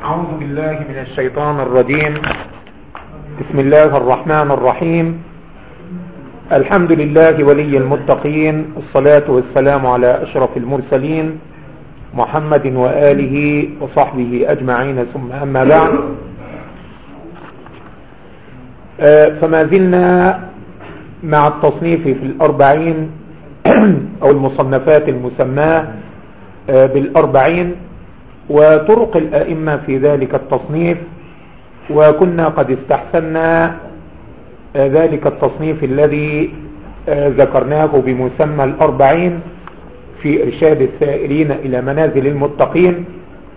أعوذ بالله من الشيطان الرجيم بسم الله الرحمن الرحيم الحمد لله ولي المتقين الصلاة والسلام على أشرف المرسلين محمد وآله وصحبه أجمعين ثم أما بعد فما زلنا مع التصنيف في الأربعين أو المصنفات المسماة بالأربعين وطرق الأئمة في ذلك التصنيف وكنا قد استحسنا ذلك التصنيف الذي ذكرناه بمسمى الأربعين في إرشاد السائرين إلى منازل المتقين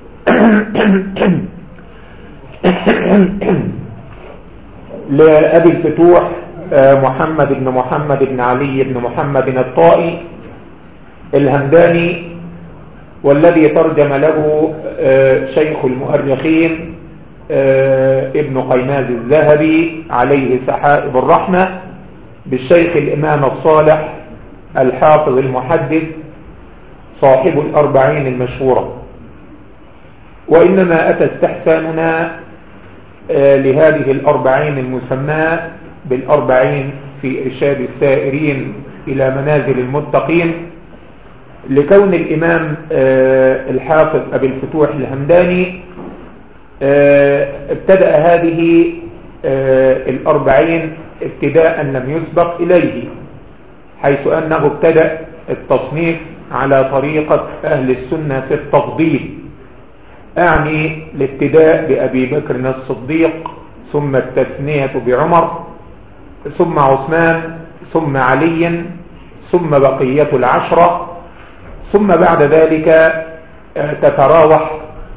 لأبي الفتوح محمد بن محمد بن علي بن محمد الطائي الهمداني والذي ترجم له شيخ المؤرخين ابن قيناز الذهبي عليه سحائب الرحمة بالشيخ الإمام الصالح الحافظ المحدث صاحب الأربعين المشهورة وإنما أتى استحساننا لهذه الأربعين المسماة بالأربعين في إرشاد السائرين إلى منازل المتقين لكون الإمام الحافظ أبي الفتوح الهمداني ابتدأ هذه الأربعين ابتداء لم يسبق إليه حيث أنه ابتدأ التصنيف على طريقة أهل السنة في التفضيل أعني الابتداء بأبي بكر الصديق ثم التثنية بعمر ثم عثمان ثم علي ثم بقية العشرة ثم بعد ذلك تتراوح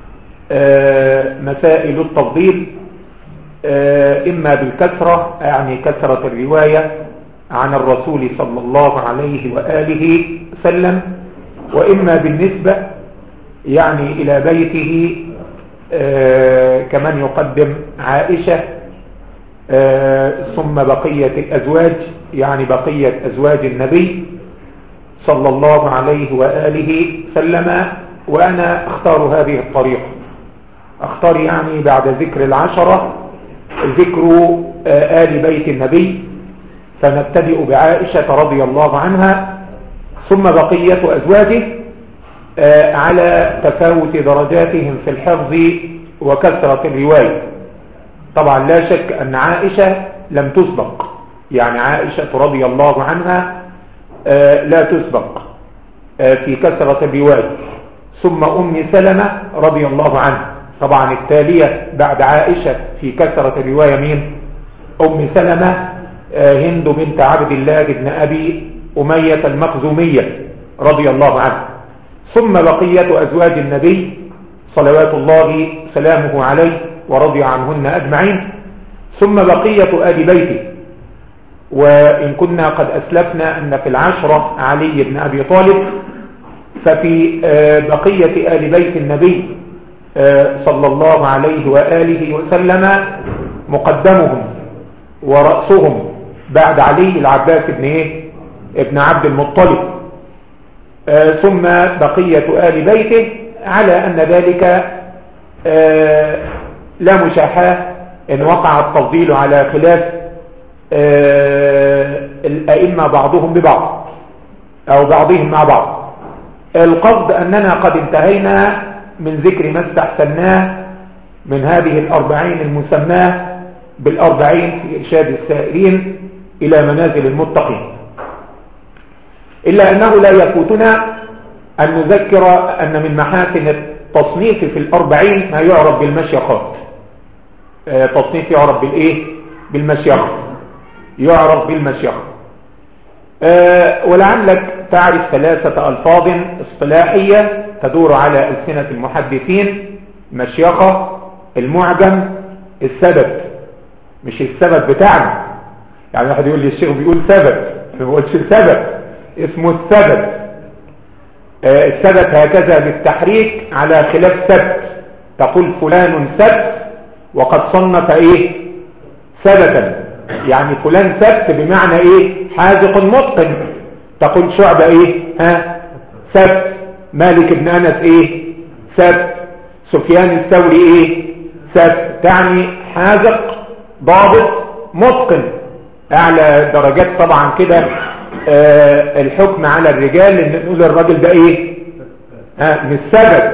مسائل التفضيل إما بالكثرة يعني كثرة الرواية عن الرسول صلى الله عليه وآله وسلم وإما بالنسبة يعني إلى بيته كمن يقدم عائشة ثم بقية الأزواج يعني بقية أزواج النبي صلى الله عليه وآله سلم وأنا أختار هذه الطريقة أختار يعني بعد ذكر العشرة ذكر آل بيت النبي فنبتدئ بعائشة رضي الله عنها ثم بقية أزواجه على تفاوت درجاتهم في الحفظ وكثرة الرواية طبعا لا شك أن عائشة لم تسبق يعني عائشة رضي الله عنها لا تسبق في كثرة الرواية ثم أم سلمة رضي الله عنها طبعا التالية بعد عائشة في كثرة الرواية مين أم سلمة هند بنت عبد الله بن أبي أمية المخزومية رضي الله عنها ثم بقية أزواج النبي صلوات الله سلامه عليه ورضي عنهن أجمعين ثم بقية آل بيته وإن كنا قد أسلفنا أن في العشرة علي بن أبي طالب ففي بقية آل بيت النبي صلى الله عليه وآله وسلم مقدمهم ورأسهم بعد علي العباس بن إيه ابن عبد المطلب ثم بقية آل بيته على أن ذلك لا مشاحة إن وقع التفضيل على خلاف الأئمة بعضهم ببعض أو بعضهم مع بعض القصد أننا قد انتهينا من ذكر ما استحسناه من هذه الأربعين المسماة بالأربعين في إرشاد السائرين إلى منازل المتقين إلا أنه لا يفوتنا أن نذكر أن من محاسن التصنيف في الأربعين ما يعرف بالمشيخات تصنيف يعرف بالإيه بالمشيخ يعرف بالمشيخ ولعلك تعرف ثلاثة ألفاظ اصطلاحية تدور على ألسنة المحدثين مشيخة المعجم السبب مش السبب بتاعنا يعني واحد يقول لي الشيخ بيقول سبب ما بقولش السبب اسمه السبب آه السبب هكذا بالتحريك على خلاف سبت تقول فلان سبت وقد صنف ايه سبتا يعني فلان سبت بمعنى ايه حاذق متقن تقول شعبة ايه ها سبت مالك بن انس ايه سبت سفيان الثوري ايه ثابت تعني حاذق ضابط متقن اعلى درجات طبعا كده آه الحكم على الرجال ان نقول الراجل ده ايه ها مش ثبت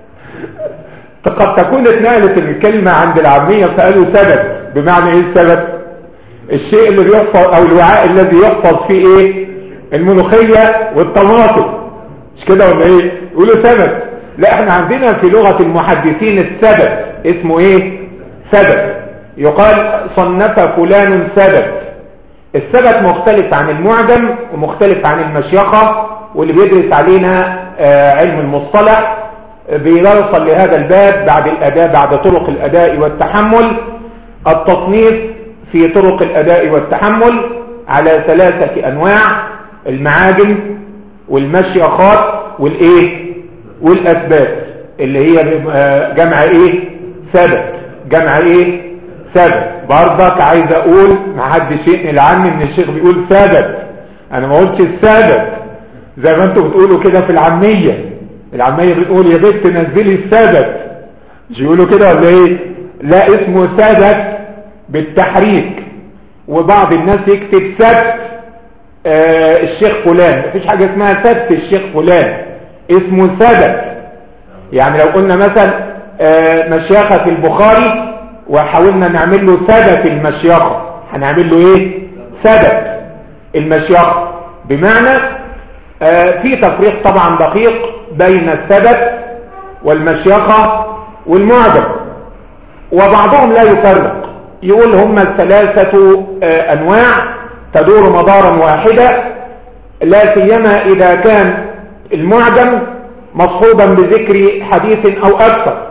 قد تكون اتنقلت الكلمة عند العامية فقالوا سبب بمعنى ايه السبب الشيء اللي بيحفظ او الوعاء الذي يحفظ فيه ايه الملوخية والطماطم مش كده ولا ايه يقولوا سبب لا احنا عندنا في لغة المحدثين السبب اسمه ايه سبب يقال صنف فلان سبب السبب مختلف عن المعجم ومختلف عن المشيخة واللي بيدرس علينا آه علم المصطلح بيوصل لهذا الباب بعد الأداء بعد طرق الأداء والتحمل التصنيف في طرق الأداء والتحمل على ثلاثة أنواع المعاجم والمشيخات والإيه والأسباب اللي هي جمع إيه ثبت جمع إيه ثبت برضك عايز أقول ما حدش ينقل عني إن الشيخ بيقول ثبت أنا ما قلتش الثبت زي ما انتم بتقولوا كده في العامية العامية بتقول يا بنت نزلي الثبت مش يقولوا كده ولا ايه لا اسمه ثبت بالتحريك وبعض الناس يكتب ثبت آه الشيخ فلان مفيش حاجة اسمها ثبت الشيخ فلان اسمه ثبت يعني لو قلنا مثلا آه مشيخة في البخاري وحاولنا نعمل له ثبت المشيخة هنعمل له ايه ثبت المشيخة بمعنى آه في تفريق طبعا دقيق بين الثبت والمشيخة والمعجم وبعضهم لا يفرق يقول هم الثلاثة آه أنواع تدور مدارا واحدة لا سيما إذا كان المعجم مصحوبا بذكر حديث أو أكثر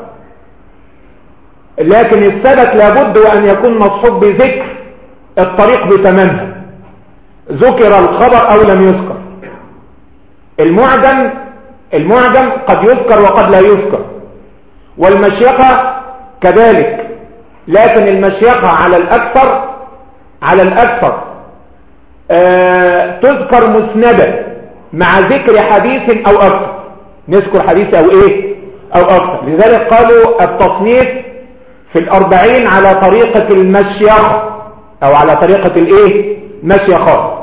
لكن الثبت لابد أن يكون مصحوب بذكر الطريق بتمامها ذكر الخبر أو لم يذكر المعجم المعجم قد يذكر وقد لا يذكر والمشيقة كذلك لكن المشيقة على الأكثر على الأكثر آه تذكر مسندة مع ذكر حديث أو أكثر نذكر حديث أو إيه أو أكثر لذلك قالوا التصنيف في الأربعين على طريقة المشيقة أو على طريقة الإيه مشيقات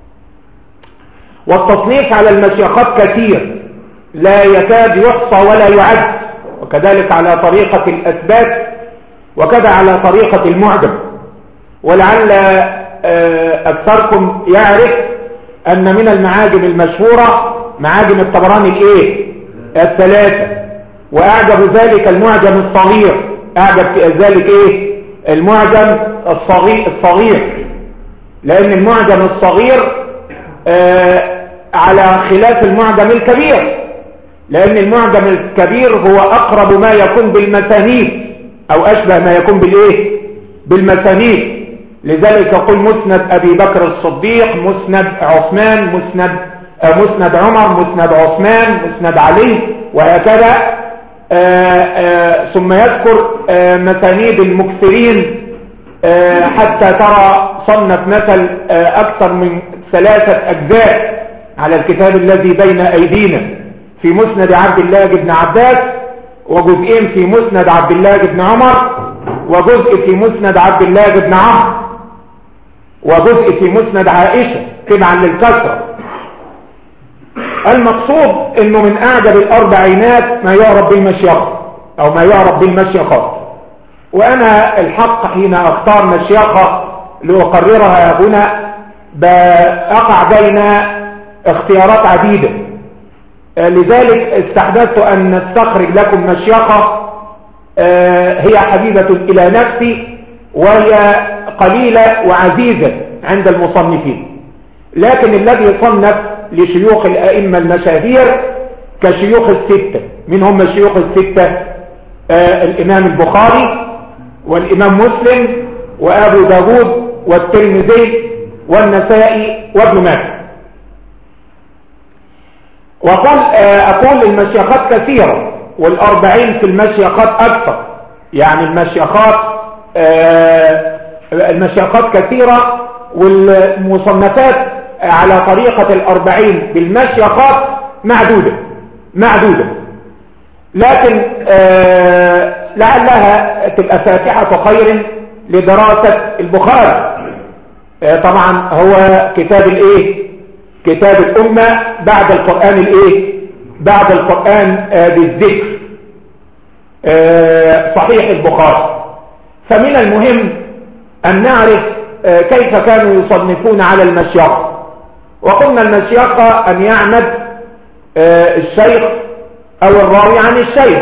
والتصنيف على المشيخات كثير لا يكاد يحصى ولا يعد وكذلك على طريقة الأثبات وكذا على طريقة المعجم ولعل أكثركم يعرف أن من المعاجم المشهورة معاجم الطبراني الإيه الثلاثة وأعجب ذلك المعجم الصغير أعجب ذلك إيه المعجم الصغير, الصغير لأن المعجم الصغير آه على خلاف المعجم الكبير لأن المعجم الكبير هو أقرب ما يكون بالمسانيد أو أشبه ما يكون بالإيه بالمسانيد لذلك يقول مسند أبي بكر الصديق مسند عثمان مسند آه مسند عمر مسند عثمان مسند علي وهكذا آآ آآ ثم يذكر مسانيد المكثرين حتى ترى صنف مثل أكثر من ثلاثة أجزاء على الكتاب الذي بين أيدينا في مسند عبد الله بن عباس وجزئين في مسند عبد الله بن عمر وجزء في مسند عبد الله بن عمرو وجزء في مسند عائشة تبعا للكسرة المقصود انه من اعجب الاربعينات ما يعرف بالمشيخة او ما يعرف بالمشيخات وانا الحق حين اختار مشيخة لاقررها هنا بأقع بين اختيارات عديدة لذلك استحدثت أن نستخرج لكم مشيقة هي حبيبة إلى نفسي وهي قليلة وعزيزة عند المصنفين لكن الذي صنف لشيوخ الأئمة المشاهير كشيوخ الستة من هم الشيوخ الستة الإمام البخاري والإمام مسلم وأبو داود والترمذي والنسائي وابن ماجه وقال أقول المشيخات كثيرة والأربعين في المشيخات أكثر يعني المشيخات المشيخات كثيرة والمصنفات على طريقة الأربعين بالمشيخات معدودة معدودة لكن آه لعلها تبقى فاتحة خير لدراسة البخاري آه طبعا هو كتاب الايه كتاب الامة بعد القرآن الايه بعد القرآن آه بالذكر آه صحيح البخاري فمن المهم ان نعرف آه كيف كانوا يصنفون على المشيخة وقلنا المشيخة ان يعمد آه الشيخ او الراوي عن الشيخ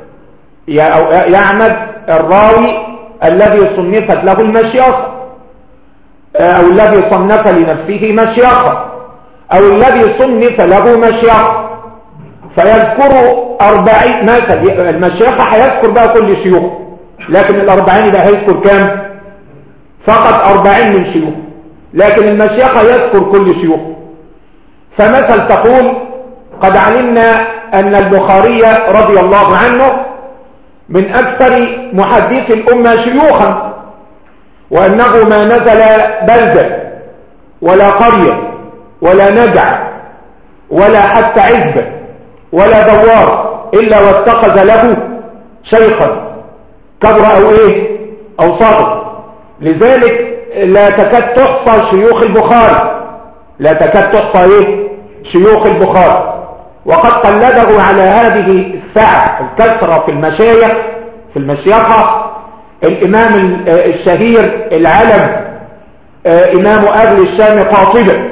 يعمد الراوي الذي صنفت له المشيخة او الذي صنف لنفسه مشيخة او الذي صنف له مشيخة فيذكر أربعين مثل المشيخة هيذكر بقى كل شيوخ لكن الأربعين ده هيذكر كام فقط أربعين من شيوخ لكن المشيخة يذكر كل شيوخ فمثل تقول قد علمنا أن البخاري رضي الله عنه من أكثر محدث الأمة شيوخا وأنه ما نزل بلدة ولا قرية ولا نجع ولا حتى عزبة ولا دوار إلا واتخذ له شيخا كبر أو إيه أو صادق لذلك لا تكاد تحصى شيوخ البخاري لا تكاد تحصى إيه شيوخ البخاري وقد قلده على هذه الساعة الكثرة في المشايخ في المشيخة الإمام الشهير العلم إمام أهل الشام قاطبة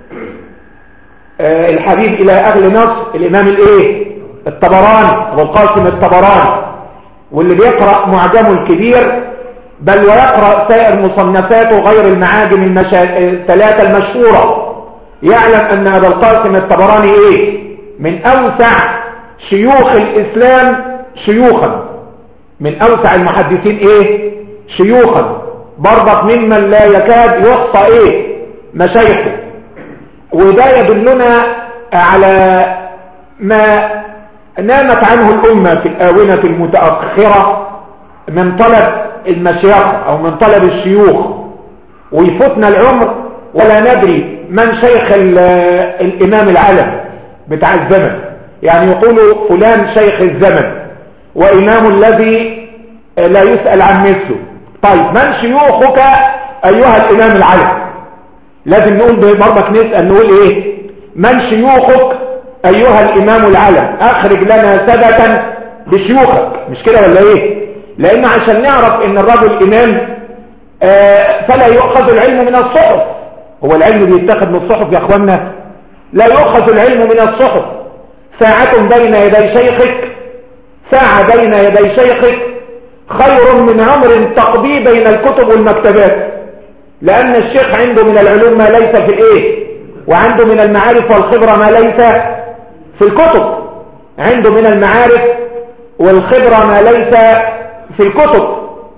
الحبيب إلى أهل مصر الإمام الإيه الطبراني أبو القاسم الطبراني واللي بيقرأ معجمه الكبير بل ويقرأ سائر مصنفاته غير المعاجم المشا... الثلاثة المشهورة يعلم أن أبو القاسم الطبراني إيه من أوسع شيوخ الإسلام شيوخا من أوسع المحدثين إيه شيوخا برضك ممن لا يكاد يحصى إيه مشايخه وده يدلنا على ما نامت عنه الأمة في الآونة المتأخرة من طلب المشيخة أو من طلب الشيوخ ويفوتنا العمر ولا ندري من شيخ الإمام العلم بتاع الزمن يعني يقولوا فلان شيخ الزمن وإمام الذي لا يسأل عن مثله طيب من شيوخك أيها الإمام العلم لازم نقول برضك نسأل نقول إيه من شيوخك أيها الإمام العلم أخرج لنا سبتا بشيوخك مش كده ولا إيه لأن عشان نعرف إن الرجل إمام آه فلا يؤخذ العلم من الصحف هو العلم بيتاخد من الصحف يا أخوانا لا يؤخذ العلم من الصحف ساعة بين يدي شيخك ساعة بين يدي شيخك خير من عمر تقضي بين الكتب والمكتبات لأن الشيخ عنده من العلوم ما ليس في الإيه وعنده من المعارف والخبرة ما ليس في الكتب عنده من المعارف والخبرة ما ليس في الكتب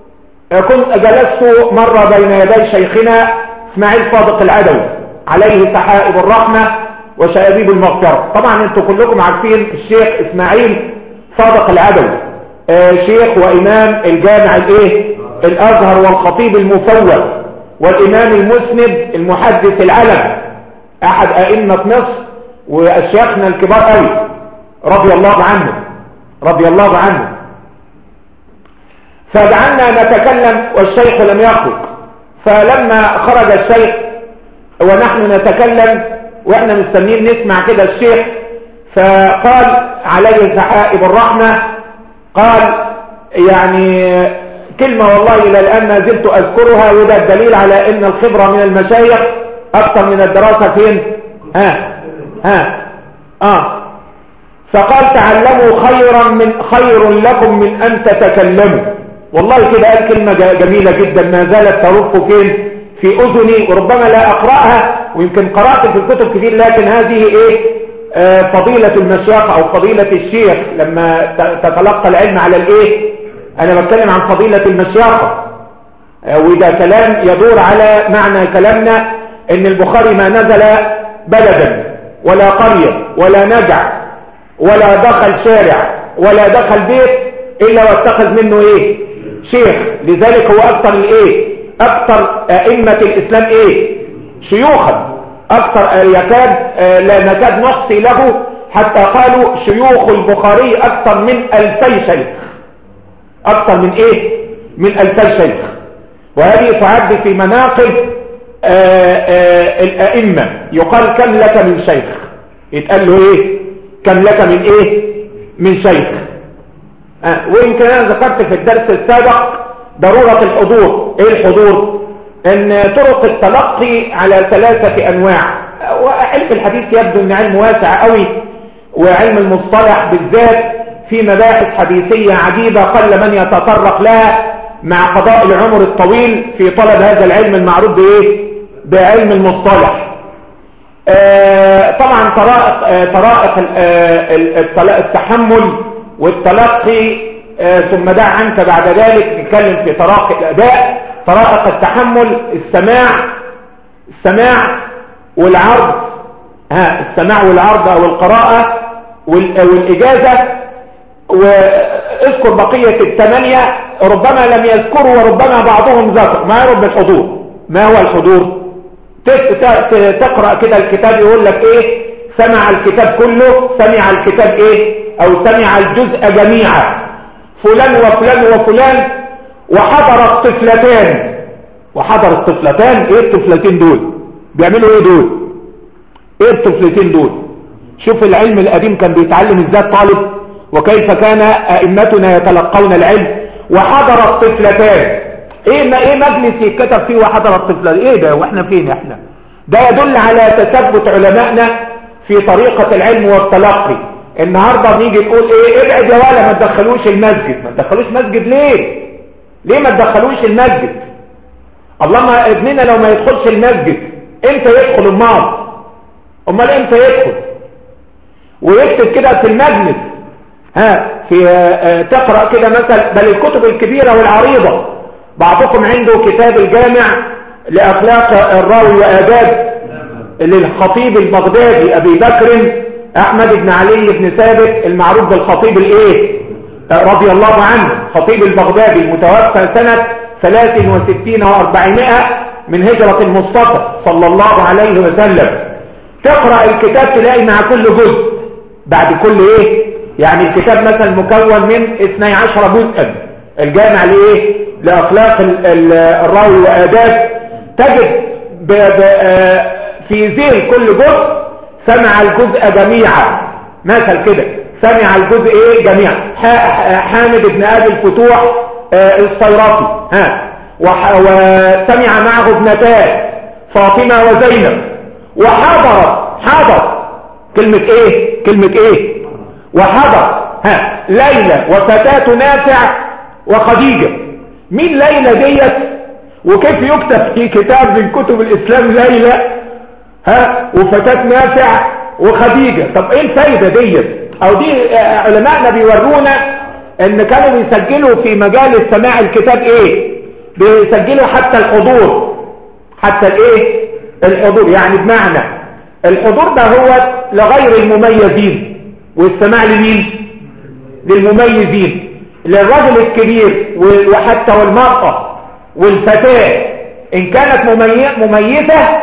كنت جلست مرة بين يدي شيخنا اسماعيل صادق العدوي عليه سحائب الرحمة وشيابيب المغفرة طبعا انتم كلكم عارفين الشيخ اسماعيل صادق العدوي آه شيخ وامام الجامع الايه الازهر والخطيب المفوض والامام المسند المحدث العلم احد ائمة مصر واشياخنا الكبار قوي رضي الله عنه رضي الله عنه فجعلنا نتكلم والشيخ لم يخرج فلما خرج الشيخ ونحن نتكلم واحنا مستنيين نسمع كده الشيخ فقال عليه سحائب الرحمة قال يعني كلمة والله إلى الآن ما زلت أذكرها وده الدليل على أن الخبرة من المشايخ أكثر من الدراسة فين ها ها آه فقال تعلموا خيرا من خير لكم من أن تتكلموا والله كده قال كلمة جميلة جدا ما زالت ترف فين في أذني وربما لا أقرأها ويمكن قرأت في الكتب كثير لكن هذه إيه آه فضيلة المشيخة أو فضيلة الشيخ لما تتلقى العلم على الإيه أنا بتكلم عن فضيلة المشيخة آه وده كلام يدور على معنى كلامنا إن البخاري ما نزل بلدا ولا قرية ولا نجع ولا دخل شارع ولا دخل بيت إلا واتخذ منه إيه شيخ لذلك هو أكثر الإيه أكثر أئمة الإسلام إيه شيوخا أكثر يكاد لا نكاد نحصي له حتى قالوا شيوخ البخاري أكثر من ألفي شيخ أكثر من إيه من ألفي شيخ وهذه تعد في مناقب آآ آآ الأئمة يقال كم لك من شيخ يتقال له إيه كم لك من إيه من شيخ آه ويمكن أنا ذكرت في الدرس السابق ضرورة الحضور إيه الحضور ان طرق التلقي على ثلاثة انواع وعلم الحديث يبدو ان علم واسع قوي وعلم المصطلح بالذات في مباحث حديثية عديدة قل من يتطرق لها مع قضاء العمر الطويل في طلب هذا العلم المعروف بايه بعلم المصطلح آه طبعا طرائق, آه طرائق آه التحمل والتلقي ثم دع عنك بعد ذلك نتكلم في طرائق الاداء طرائق التحمل السماع السماع والعرض ها السماع والعرض او القراءة والاجازة واذكر بقية الثمانية ربما لم يذكروا وربما بعضهم ذكر ما يرب الحضور ما هو الحضور تقرأ كده الكتاب يقول لك ايه سمع الكتاب كله سمع الكتاب ايه او سمع الجزء جميعا فلان وفلان وفلان وحضر الطفلتان وحضر الطفلتان ايه الطفلتين دول بيعملوا ايه دول ايه الطفلتين دول شوف العلم القديم كان بيتعلم ازاي الطالب وكيف كان ائمتنا يتلقون العلم وحضر الطفلتان ايه ما ايه مجلس يتكتب فيه وحضر الطفلتان ايه ده واحنا فين احنا ده يدل على تثبت علمائنا في طريقة العلم والتلقي النهاردة بنيجي نقول ايه ابعد يا ولا ما تدخلوش المسجد ما تدخلوش مسجد ليه ليه ما تدخلوش المسجد اللهم ابننا لو ما يدخلش المسجد امتى يدخل امال امال امتى يدخل ويكتب كده في المجلس ها في آه تقرأ كده مثلا بل الكتب الكبيرة والعريضة بعضكم عنده كتاب الجامع لأخلاق الراوي وآداب للخطيب البغدادي أبي بكر أحمد بن علي بن ثابت المعروف بالخطيب الإيه رضي الله عنه خطيب البغدادي المتوفى سنة 63 و400 من هجرة المصطفى صلى الله عليه وسلم تقرأ الكتاب تلاقي مع كل جزء بعد كل ايه يعني الكتاب مثلا مكون من 12 جزءا الجامع لايه لأخلاق الراوي وآداب تجد ب ب في ذيل كل جزء سمع الجزء جميعا مثل كده سمع الجزء ايه جميعا حامد بن ابي الفتوح الصيرافي ها وسمع معه ابنتان فاطمة وزينب وحضر حضر كلمة ايه كلمة ايه وحضر ها ليلى وفتاة نافع وخديجة مين ليلى ديت وكيف يكتب في كتاب من كتب الاسلام ليلى ها وفتاة نافع وخديجة طب ايه الفايدة ديت او دي علماءنا بيورونا ان كانوا بيسجلوا في مجال سماع الكتاب ايه بيسجلوا حتى الحضور حتى الايه الحضور يعني بمعنى الحضور ده هو لغير المميزين والسماع لمين للمميزين للرجل الكبير وحتى والمرأة والفتاة ان كانت مميزة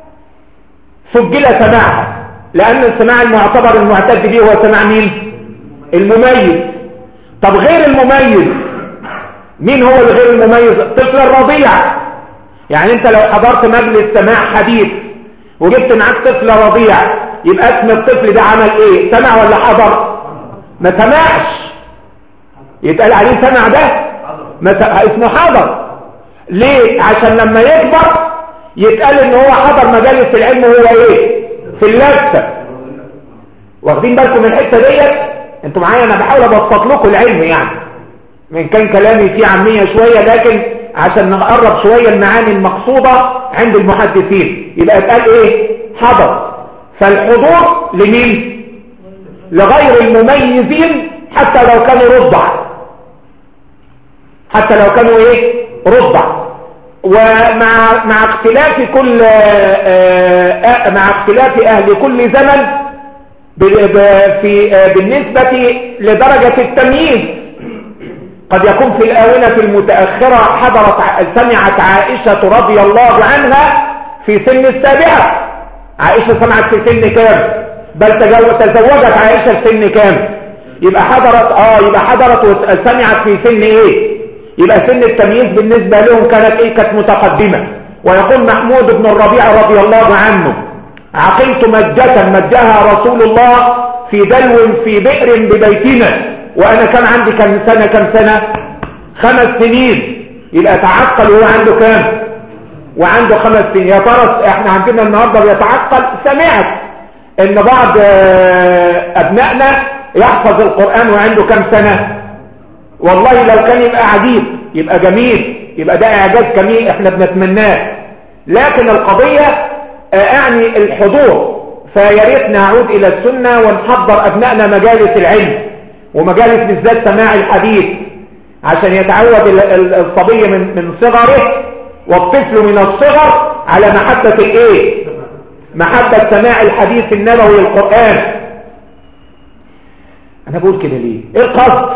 سجل سماعها لان السماع المعتبر المعتد به هو سماع مين المميز طب غير المميز مين هو الغير المميز الطفل الرضيع يعني انت لو حضرت مجلس سماع حديث وجبت معاك طفل رضيع يبقى اسم الطفل ده عمل ايه سمع ولا حضر ما سمعش يتقال عليه سمع ده ما س... اسمه حضر ليه عشان لما يكبر يتقال ان هو حضر مجالس العلم وهو ايه في اللفه واخدين بالكم من الحته ديت انتوا معايا انا بحاول ابسط لكم العلم يعني من كان كلامي فيه عاميه شويه لكن عشان نقرب شويه المعاني المقصوده عند المحدثين يبقى اتقال ايه حضر فالحضور لمين لغير المميزين حتى لو كانوا رضع حتى لو كانوا ايه رضع ومع مع اختلاف كل آآ مع اختلاف اهل كل زمن في بالنسبة لدرجة التمييز قد يكون في الآونة المتأخرة حضرت سمعت عائشة رضي الله عنها في سن السابعة عائشة سمعت في سن كام بل تزوجت عائشة في سن كام يبقى حضرت اه يبقى حضرت وسمعت في سن ايه يبقى سن التمييز بالنسبة لهم كانت ايه كانت متقدمة ويقول محمود بن الربيع رضي الله عنه عقلت مجة مجها رسول الله في دلو في بئر ببيتنا وانا كان عندي كم سنة كم سنة خمس سنين يبقى تعقل وهو عنده كام وعنده خمس سنين يا ترى احنا عندنا النهارده بيتعقل سمعت ان بعض آه، ابنائنا يحفظ القرآن وعنده كم سنة والله لو كان يبقى عجيب يبقى جميل يبقى ده اعجاز كميل احنا بنتمناه لكن القضية آه، اعني الحضور فياريت نعود الى السنة ونحضر ابنائنا مجالس العلم ومجالس بالذات سماع الحديث عشان يتعود الصبي من من صغره والطفل من الصغر على محبة الايه محبة سماع الحديث النبوي القرآن انا بقول كده ليه ايه القصد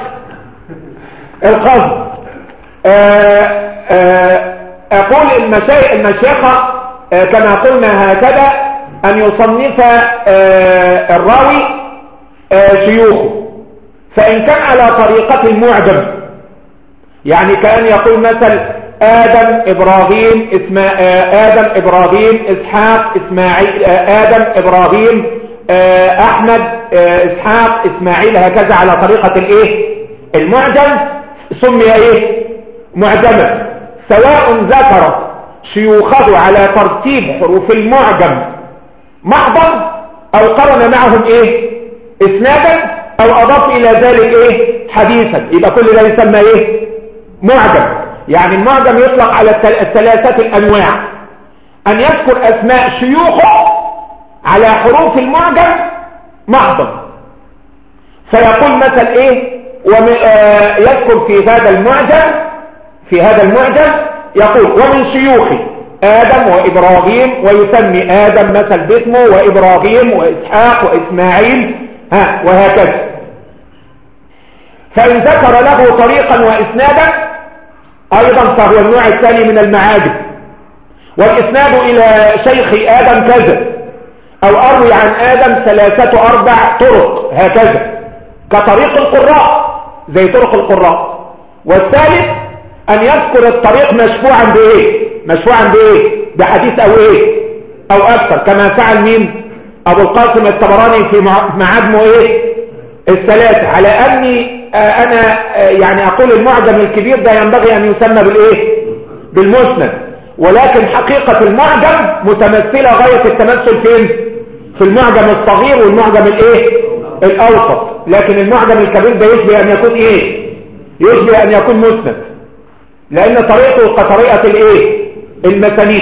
القصد آه، آه، اقول المشايخ المشيخة آه، كما قلنا هكذا ان يصنف الراوي شيوخه فان كان على طريقة المعجم يعني كان يقول مثل آدم إبراهيم اسما آدم إبراهيم إسحاق إسماعيل آدم إبراهيم أحمد إسحاق إسماعيل هكذا على طريقة الإيه المعجم سمي إيه معجما سواء ذكر شيوخه على ترتيب حروف المعجم محضا أو قرن معهم إيه إسنادا أو أضاف إلى ذلك إيه حديثا يبقى كل ده يسمى إيه معجم يعني المعجم يطلق على الثلاثة الأنواع أن يذكر أسماء شيوخه على حروف المعجم محضا فيقول مثل إيه ويذكر في هذا المعجم في هذا المعجم يقول ومن شيوخي آدم وإبراهيم ويسمي آدم مثل باسمه وإبراهيم وإسحاق وإسماعيل ها وهكذا فإن ذكر له طريقا وإسنادا أيضا فهو النوع الثاني من المعاجم والإسناد إلى شيخ آدم كذا أو أروي عن آدم ثلاثة أربع طرق هكذا كطريق القراء زي طرق القراء والثالث أن يذكر الطريق مشفوعا بإيه مشفوعا بإيه بحديث أو إيه أو أكثر كما فعل مين أبو القاسم الطبراني في معاجمه إيه الثلاثة على أني آه، انا آه، يعني اقول المعجم الكبير ده ينبغي ان يسمى بالايه بالمسند ولكن حقيقة المعجم متمثلة غاية التمثل فين في المعجم الصغير والمعجم الايه الاوسط لكن المعجم الكبير ده يشبه ان يكون ايه يشبه ان يكون مسند لان طريقته كطريقة الايه المسانيد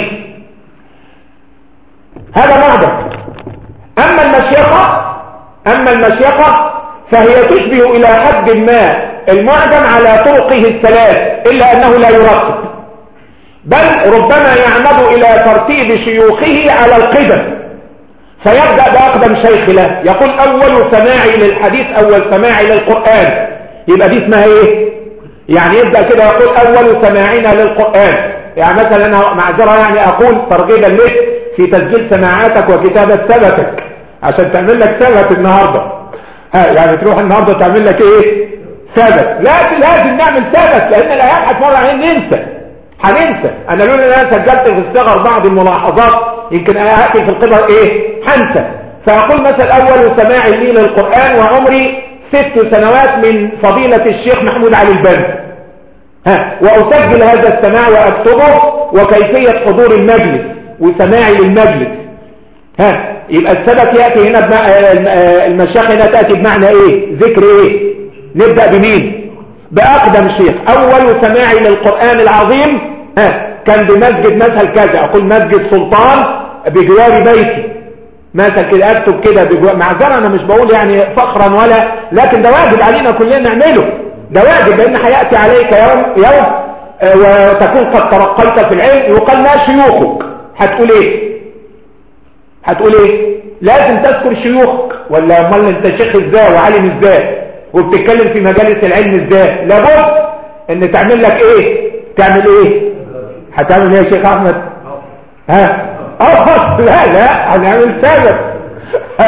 هذا معجم اما المشيخة اما المشيخة فهي تشبه إلى حد ما المعجم على طرقه الثلاث إلا أنه لا يرتب بل ربما يعمد إلى ترتيب شيوخه على القدم فيبدأ بأقدم شيخ له يقول أول سماعي للحديث أول سماعي للقرآن يبقى دي اسمها إيه يعني يبدأ كده يقول أول سماعنا للقرآن يعني مثلا أنا معذرة يعني أقول ترغيبا لك في تسجيل سماعاتك وكتابة سبتك عشان تعمل لك سبت النهاردة ها يعني تروح النهاردة تعمل لك ايه ثبت لازم لازم نعمل ثبت لان الايام هتمر علينا ننسى هننسى انا لولا انا سجلت في الصغر بعض الملاحظات يمكن اهاتي في القبر ايه هنسى فاقول مثلا اول سماع لي للقرآن وعمري ست سنوات من فضيلة الشيخ محمود علي البن ها واسجل هذا السماع واكتبه وكيفية حضور المجلس وسماعي للمجلس ها يبقى السبت يأتي هنا بمع... المشاخ هنا تأتي بمعنى ايه ذكر ايه نبدأ بمين بأقدم شيخ اول سماعي للقرآن العظيم ها كان بمسجد مثل كذا اقول مسجد سلطان بجوار بيتي مثل كده اكتب كده بجوار معذرة انا مش بقول يعني فخرا ولا لكن ده واجب علينا كلنا نعمله ده واجب لان هيأتي عليك يوم يوم آه، وتكون قد ترقيت في العلم يقال ما شيوخك هتقول ايه هتقول ايه لازم تذكر شيوخك ولا امال انت شيخ ازاي وعالم ازاي وبتتكلم في مجالس العلم ازاي لابد ان تعمل لك ايه تعمل ايه هتعمل ايه يا شيخ احمد ها اه لا لا هنعمل سبب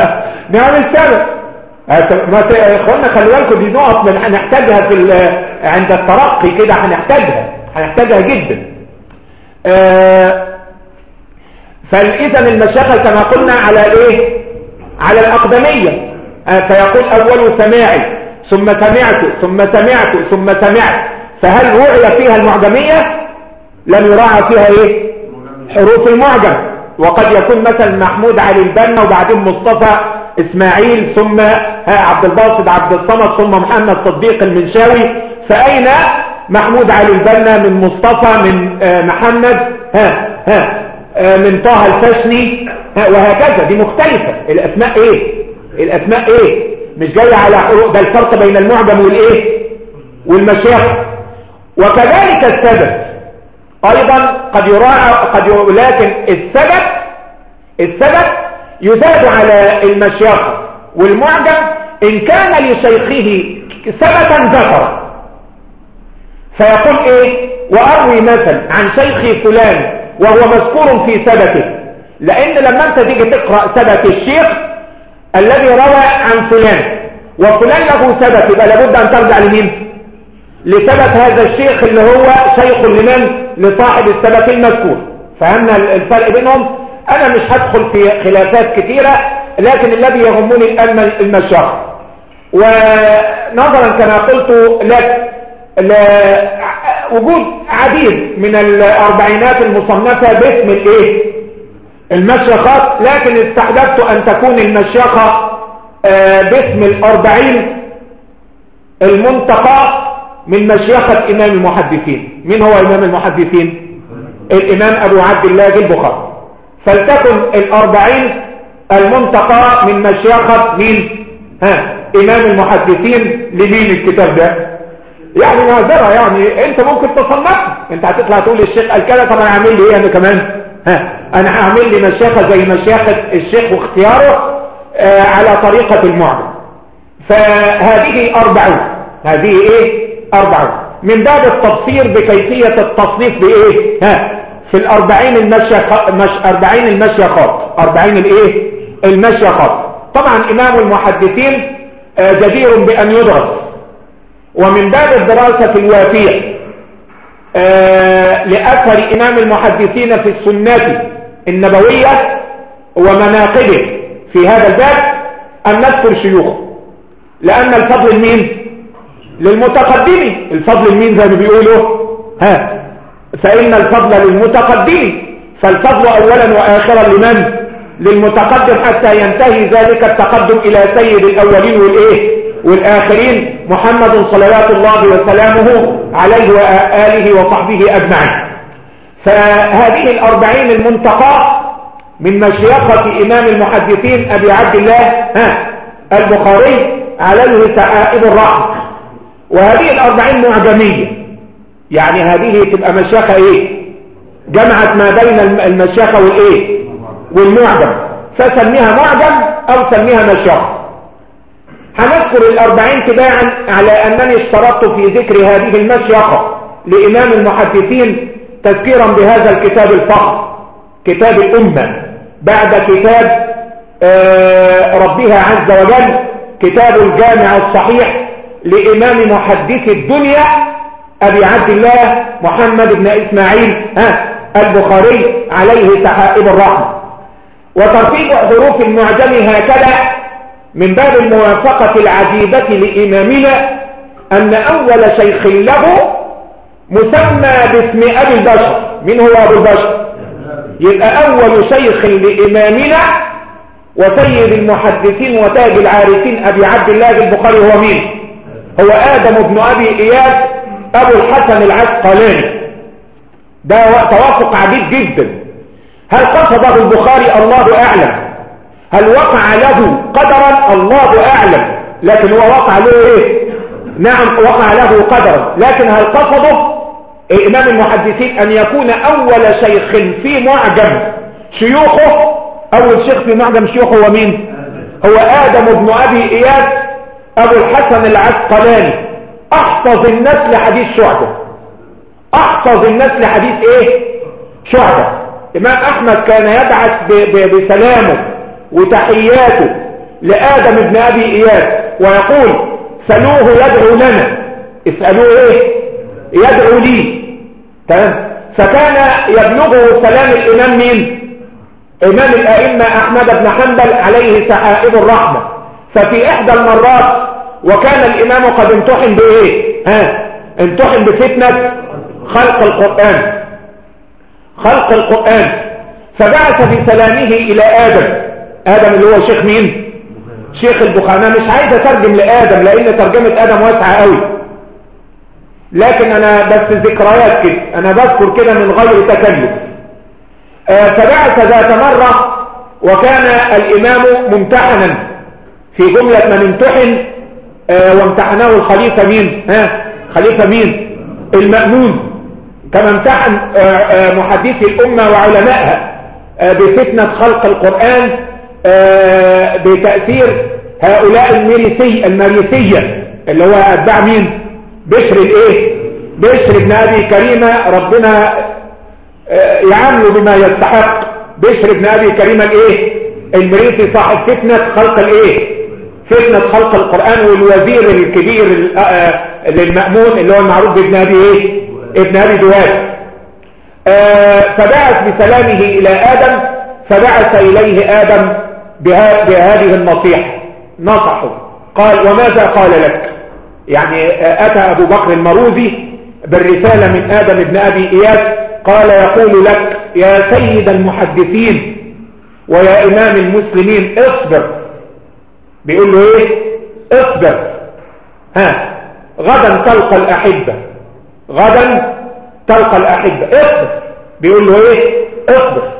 نعمل سبب ما اخوانا خلي بالكم دي نقط هنحتاجها في عند الترقي كده هنحتاجها هنحتاجها جدا آه فاذا المشاكل كما قلنا على ايه على الاقدميه آه فيقول اول سماعي ثم سمعت ثم سمعت ثم سمعت فهل وعي فيها المعجميه لم يراعى فيها ايه حروف المعجم وقد يكون مثلا محمود علي البنا وبعدين مصطفى اسماعيل ثم عبد الباسط عبد الصمد ثم محمد صديق المنشاوي فأين محمود علي البنا من مصطفى من آه، محمد ها ها آه، من طه الفشني وهكذا دي مختلفة الأسماء ايه الأسماء ايه مش جاية على حروف ده الفرق بين المعجم والايه والمشايخ وكذلك السبب ايضا قد يراعى قد يراعى لكن السبب السبب يزاد على المشيخة والمعجم ان كان لشيخه سببا ذكر فيقول ايه واروي مثلا عن شيخي فلان وهو مذكور في سبته لان لما انت تيجي تقرأ سبت الشيخ الذي روى عن فلان وفلان له سبت يبقى لابد ان ترجع لمين لثبت هذا الشيخ اللي هو شيخ لمن لصاحب الثبت المذكور فهمنا الفرق بينهم انا مش هدخل في خلافات كثيرة لكن الذي يهمني الان المشاق ونظرا كما قلت لك وجود عديد من الاربعينات المصنفة باسم الايه المشيخات لكن استحدثت ان تكون المشيخة آه، باسم الاربعين المنتقى من مشيخة إمام المحدثين من هو إمام المحدثين الإمام أبو عبد الله البخاري فلتكن الأربعين المنتقى من مشيخة مين ها إمام المحدثين لمين الكتاب ده يعني ناظرة يعني انت ممكن تصنفه انت هتطلع تقول الشيخ قال كده طب انا هعمل لي ايه انا كمان ها انا هعمل لي مشيخة زي مشيخة الشيخ واختياره آه على طريقة المعجم فهذه أربعون هذه ايه أربعون من باب التبصير بكيفية التصنيف بإيه ها في الأربعين المشيخات مش أربعين المشيخات أربعين الإيه المشيخات طبعا إمام المحدثين آه، جدير بأن يدرس ومن باب الدراسة الوافية آه، لأثر إمام المحدثين في السنة النبوية ومناقبه في هذا الباب أن نذكر شيوخه لأن الفضل مين للمتقدمين الفضل لمين زي ما بيقولوا ها فإن الفضل للمتقدمين فالفضل أولا وآخرا لمن للمتقدم حتى ينتهي ذلك التقدم إلى سيد الأولين والإيه والآخرين محمد صلوات الله وسلامه عليه وآله وصحبه أجمعين فهذه الأربعين المنتقى من مشيخة إمام المحدثين أبي عبد الله ها البخاري عليه تعائب الرحمة وهذه الأربعين معجمية يعني هذه تبقى مشاخة ايه جمعت ما بين المشاخة والايه والمعجم فسميها معجم او سميها مشاخة هنذكر الأربعين تباعا على أنني اشترطت في ذكر هذه المشيخة لإمام المحدثين تذكيرا بهذا الكتاب الفخر كتاب الأمة بعد كتاب آه، ربها عز وجل كتاب الجامع الصحيح لإمام محدث الدنيا أبي عبد الله محمد بن إسماعيل ها البخاري عليه تحائب الرحمة وترتيب حروف المعجم هكذا من باب الموافقة العجيبة لإمامنا أن أول شيخ له مسمى باسم أبي البشر من هو أبو البشر يبقى أول شيخ لإمامنا وسيد المحدثين وتاج العارفين أبي عبد الله البخاري هو مين هو آدم بن أبي إياس أبو الحسن العسقلاني ده توافق عديد جدا هل قصده البخاري الله أعلم هل وقع له قدرا الله أعلم لكن هو وقع له إيه نعم وقع له قدرا لكن هل قصده إمام المحدثين أن يكون أول شيخ في معجم شيوخه أول شيخ في معجم شيوخه هو مين هو آدم بن أبي إياس أبو الحسن العسقلاني أحفظ الناس لحديث شعبة أحفظ الناس لحديث إيه شعبة إمام أحمد كان يبعث بسلامه وتحياته لآدم ابن أبي إياس ويقول سلوه يدعو لنا اسألوه ايه يدعو لي تمام فكان يبلغه سلام الإمام مين إمام الأئمة أحمد بن حنبل عليه سحائب الرحمة ففي إحدى المرات وكان الإمام قد امتحن بإيه ها امتحن بفتنة خلق القرآن خلق القرآن فبعث بسلامه إلى آدم آدم اللي هو شيخ مين شيخ البخاري أنا مش عايز أترجم لآدم لأن ترجمة آدم واسعة قوي لكن أنا بس ذكريات كده أنا بذكر كده من غير تكلف آه فبعث ذات مرة وكان الإمام ممتحنا في جملة من امتحن آه وامتحناه الخليفة مين ها خليفة مين المأمون كما امتحن آه آه محدثي الأمة وعلمائها آه بفتنة خلق القرآن بتأثير هؤلاء المريسي المريسية اللي هو أتباع مين بشر الايه بشر ابن أبي كريمة ربنا يعامله بما يستحق بشر ابن أبي كريمة الايه المريسي صاحب فتنة خلق الايه فتنة خلق القرآن والوزير الكبير للمأمون اللي هو المعروف بابن أبي ايه ابن أبي دواد فبعث بسلامه إلى آدم فبعث إليه آدم بهذه النصيحة نصحه قال وماذا قال لك يعني أتى أبو بكر المروزي بالرسالة من آدم ابن أبي إياس قال يقول لك يا سيد المحدثين ويا إمام المسلمين اصبر بيقول له ايه اصبر ها غدا تلقى الأحبة غدا تلقى الأحبة اصبر بيقول له ايه اصبر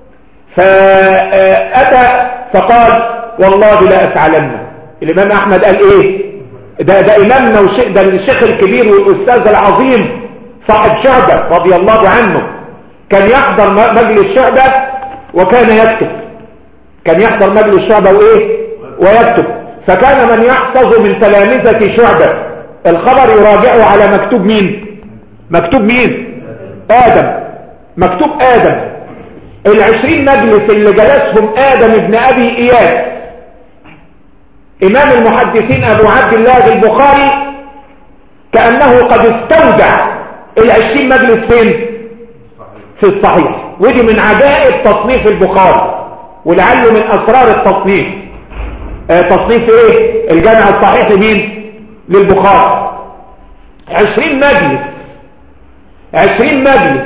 فأتى فقال والله لا أفعلن الإمام أحمد قال إيه ده, ده إمامنا وشيء ده الشيخ الكبير والأستاذ العظيم صاحب شعبة رضي الله عنه كان يحضر مجلس شعبة وكان يكتب كان يحضر مجلس شعبة وإيه ويكتب فكان من يحفظ من تلامذة شعبة الخبر يراجعه على مكتوب مين مكتوب مين آدم مكتوب آدم العشرين مجلس اللي جلسهم آدم ابن أبي إياس إمام المحدثين أبو عبد الله البخاري كأنه قد استودع العشرين مجلس فين في الصحيح ودي من عجائب تصنيف البخاري ولعله من أسرار التصنيف آه تصنيف ايه الجامع الصحيح لمين للبخاري عشرين مجلس عشرين مجلس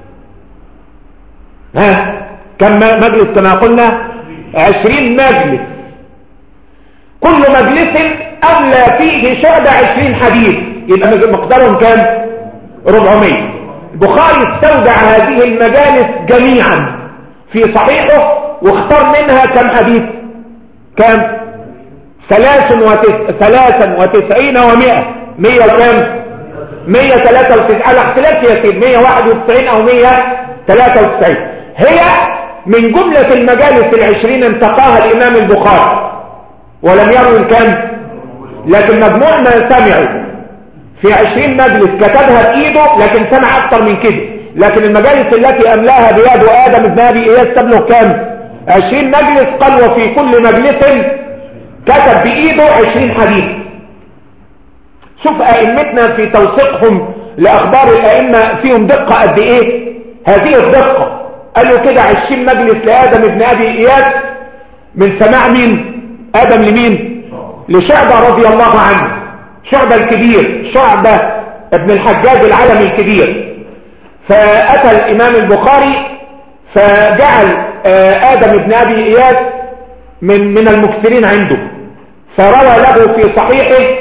ها كم مجلس كما قلنا عشرين مجلس كل مجلس أولى فيه شعب عشرين حديث يبقى مقدارهم كام ربعمية البخاري استودع هذه المجالس جميعا في صحيحه واختار منها كم حديث كم ثلاث وتس... ثلاثا وتسعين ومئة مية وكم مية ثلاثة وتسعين على اختلاف يا سيد مية واحد وتسعين او مية ثلاثة وتسعين هي من جملة المجالس العشرين انتقاها الامام البخاري ولم يروي الكم لكن مجموع ما سمعوا في عشرين مجلس كتبها بإيده لكن سمع أكثر من كده لكن المجالس التي أملاها بيد آدم ابن أبي إياس تبلغ كام عشرين مجلس قال وفي كل مجلس كتب بإيده عشرين حديث شوف أئمتنا في توثيقهم لأخبار الأئمة فيهم دقة قد إيه هذه الدقة قالوا كده عشرين مجلس لآدم ابن أبي إياس من سماع مين آدم لمين لشعبة رضي الله عنه شعبة الكبير شعبة ابن الحجاج العلم الكبير فأتى الإمام البخاري فجعل آدم ابن أبي إياس من, من المكثرين عنده فروى له في صحيحه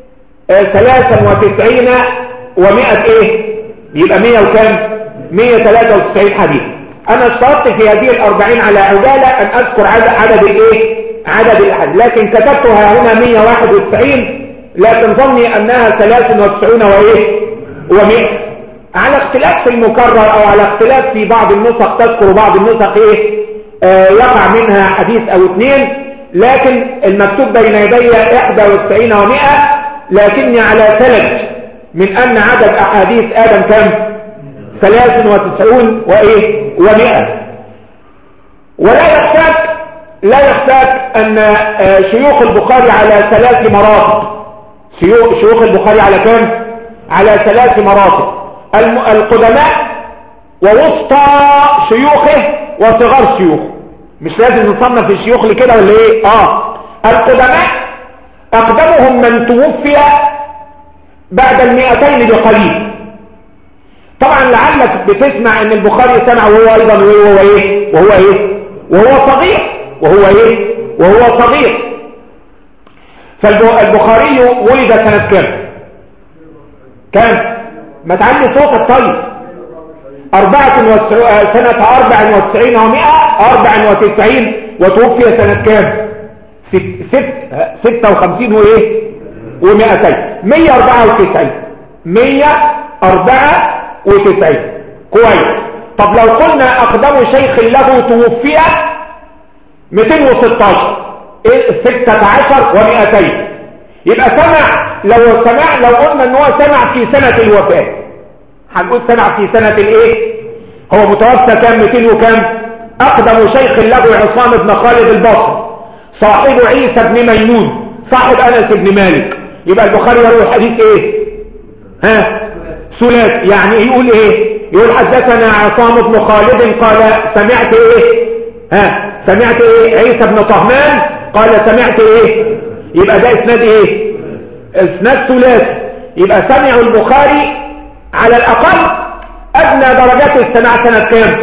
ثلاثا وتسعين ومائة ايه يبقى مية وكام مية ثلاثة وتسعين حديث انا اشترطت في هذه الاربعين على عجالة ان اذكر عدد, عدد الايه عدد الاحد لكن كتبتها هنا 191 لكن ظني انها 93 وايه و100 على اختلاف في المكرر او على اختلاف في بعض النسخ تذكر بعض النسخ ايه آه يقع منها حديث او اثنين لكن المكتوب بين يدي 91 و100 لكني على ثلج من ان عدد احاديث ادم كم 93 وايه و100 ولا يحتاج لا يحتاج ان آه، شيوخ البخاري على ثلاث مراتب شيوخ البخاري على كم على ثلاث مراتب القدماء ووسطى شيوخه وصغار شيوخه مش لازم نصنف الشيوخ لكده ولا ايه اه القدماء اقدمهم من توفي بعد المئتين بقليل طبعا لعلك بتسمع ان البخاري سمع وهو ايضا وهو ايه وهو ايه وهو صغير وهو ايه وهو صغير فالبخاري ولد سنة كام كام ما تعلي صوتك طيب أربعة وسع... سنة أربع وتسعين ومئة أربع وتسعين وتوفي سنة كام ست... ست... ستة وخمسين وإيه ومئتين مية أربعة وتسعين مية أربعة وتسعين كويس طب لو قلنا أقدم شيخ له توفي 216 ستة عشر ومئتين يبقى سمع لو سمع لو قلنا ان هو سمع في سنة الوفاة هنقول سمع في سنة الايه هو متوفى كام 200 وكام اقدم شيخ له عصام بن خالد البصري صاحب عيسى بن ميمون صاحب انس بن مالك يبقى البخاري يروي الحديث ايه ها ثلاث يعني يقول ايه يقول حدثنا عصام بن خالد قال سمعت ايه ها سمعت ايه عيسى بن طهمان قال سمعت ايه يبقى ده اسناد ايه اسناد ثلاثي يبقى سمع البخاري على الاقل ادنى درجات السماع سنة كام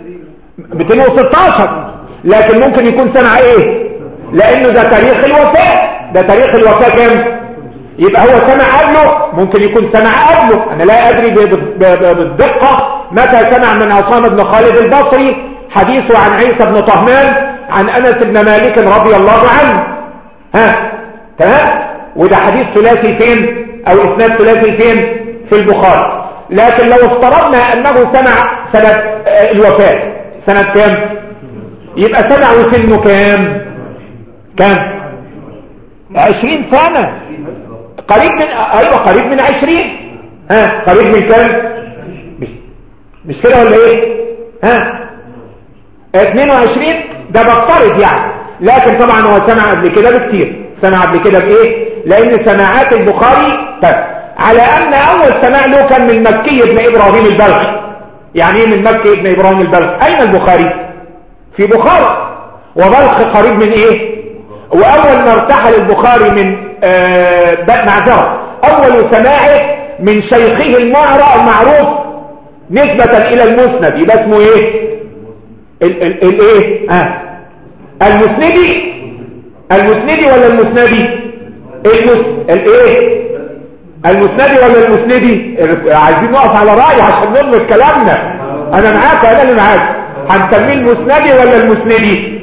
216 لكن ممكن يكون سمع ايه لانه ده تاريخ الوفاة ده تاريخ الوفاة كام يبقى هو سمع قبله ممكن يكون سمع قبله انا لا ادري بالدقة متى سمع من عصام بن خالد البصري حديثه عن عيسى بن طهمان عن أنس بن مالك رضي الله عنه ها تمام وده حديث ثلاثي فين أو إسناد ثلاثي فين في البخاري لكن لو افترضنا أنه سمع سنة آه، الوفاة سنة كام يبقى سمع وسنه كام كام عشرين سنة قريب من ايوه قريب من عشرين ها قريب من كام مش, مش كده ولا ايه ها 22 ده بفترض يعني لكن طبعا هو سمع قبل كده بكتير سمع قبل كده بايه لان سماعات البخاري طيب على ان اول سماع له كان من مكي ابن ابراهيم البلخي يعني ايه من مكي ابن ابراهيم البلخي اين البخاري في بخارى وبلخ قريب من ايه واول ما ارتحل البخاري من آه معذره اول سماعه من شيخه المعروف نسبة الى المسند يبقى اسمه ايه الايه اه المسندي المسندي ولا المسندي المس الايه المسندي ولا المسندي عايزين نقف على رأي عشان نضمن كلامنا انا معاك انا اللي معاك هنسميه المسندي ولا المسندي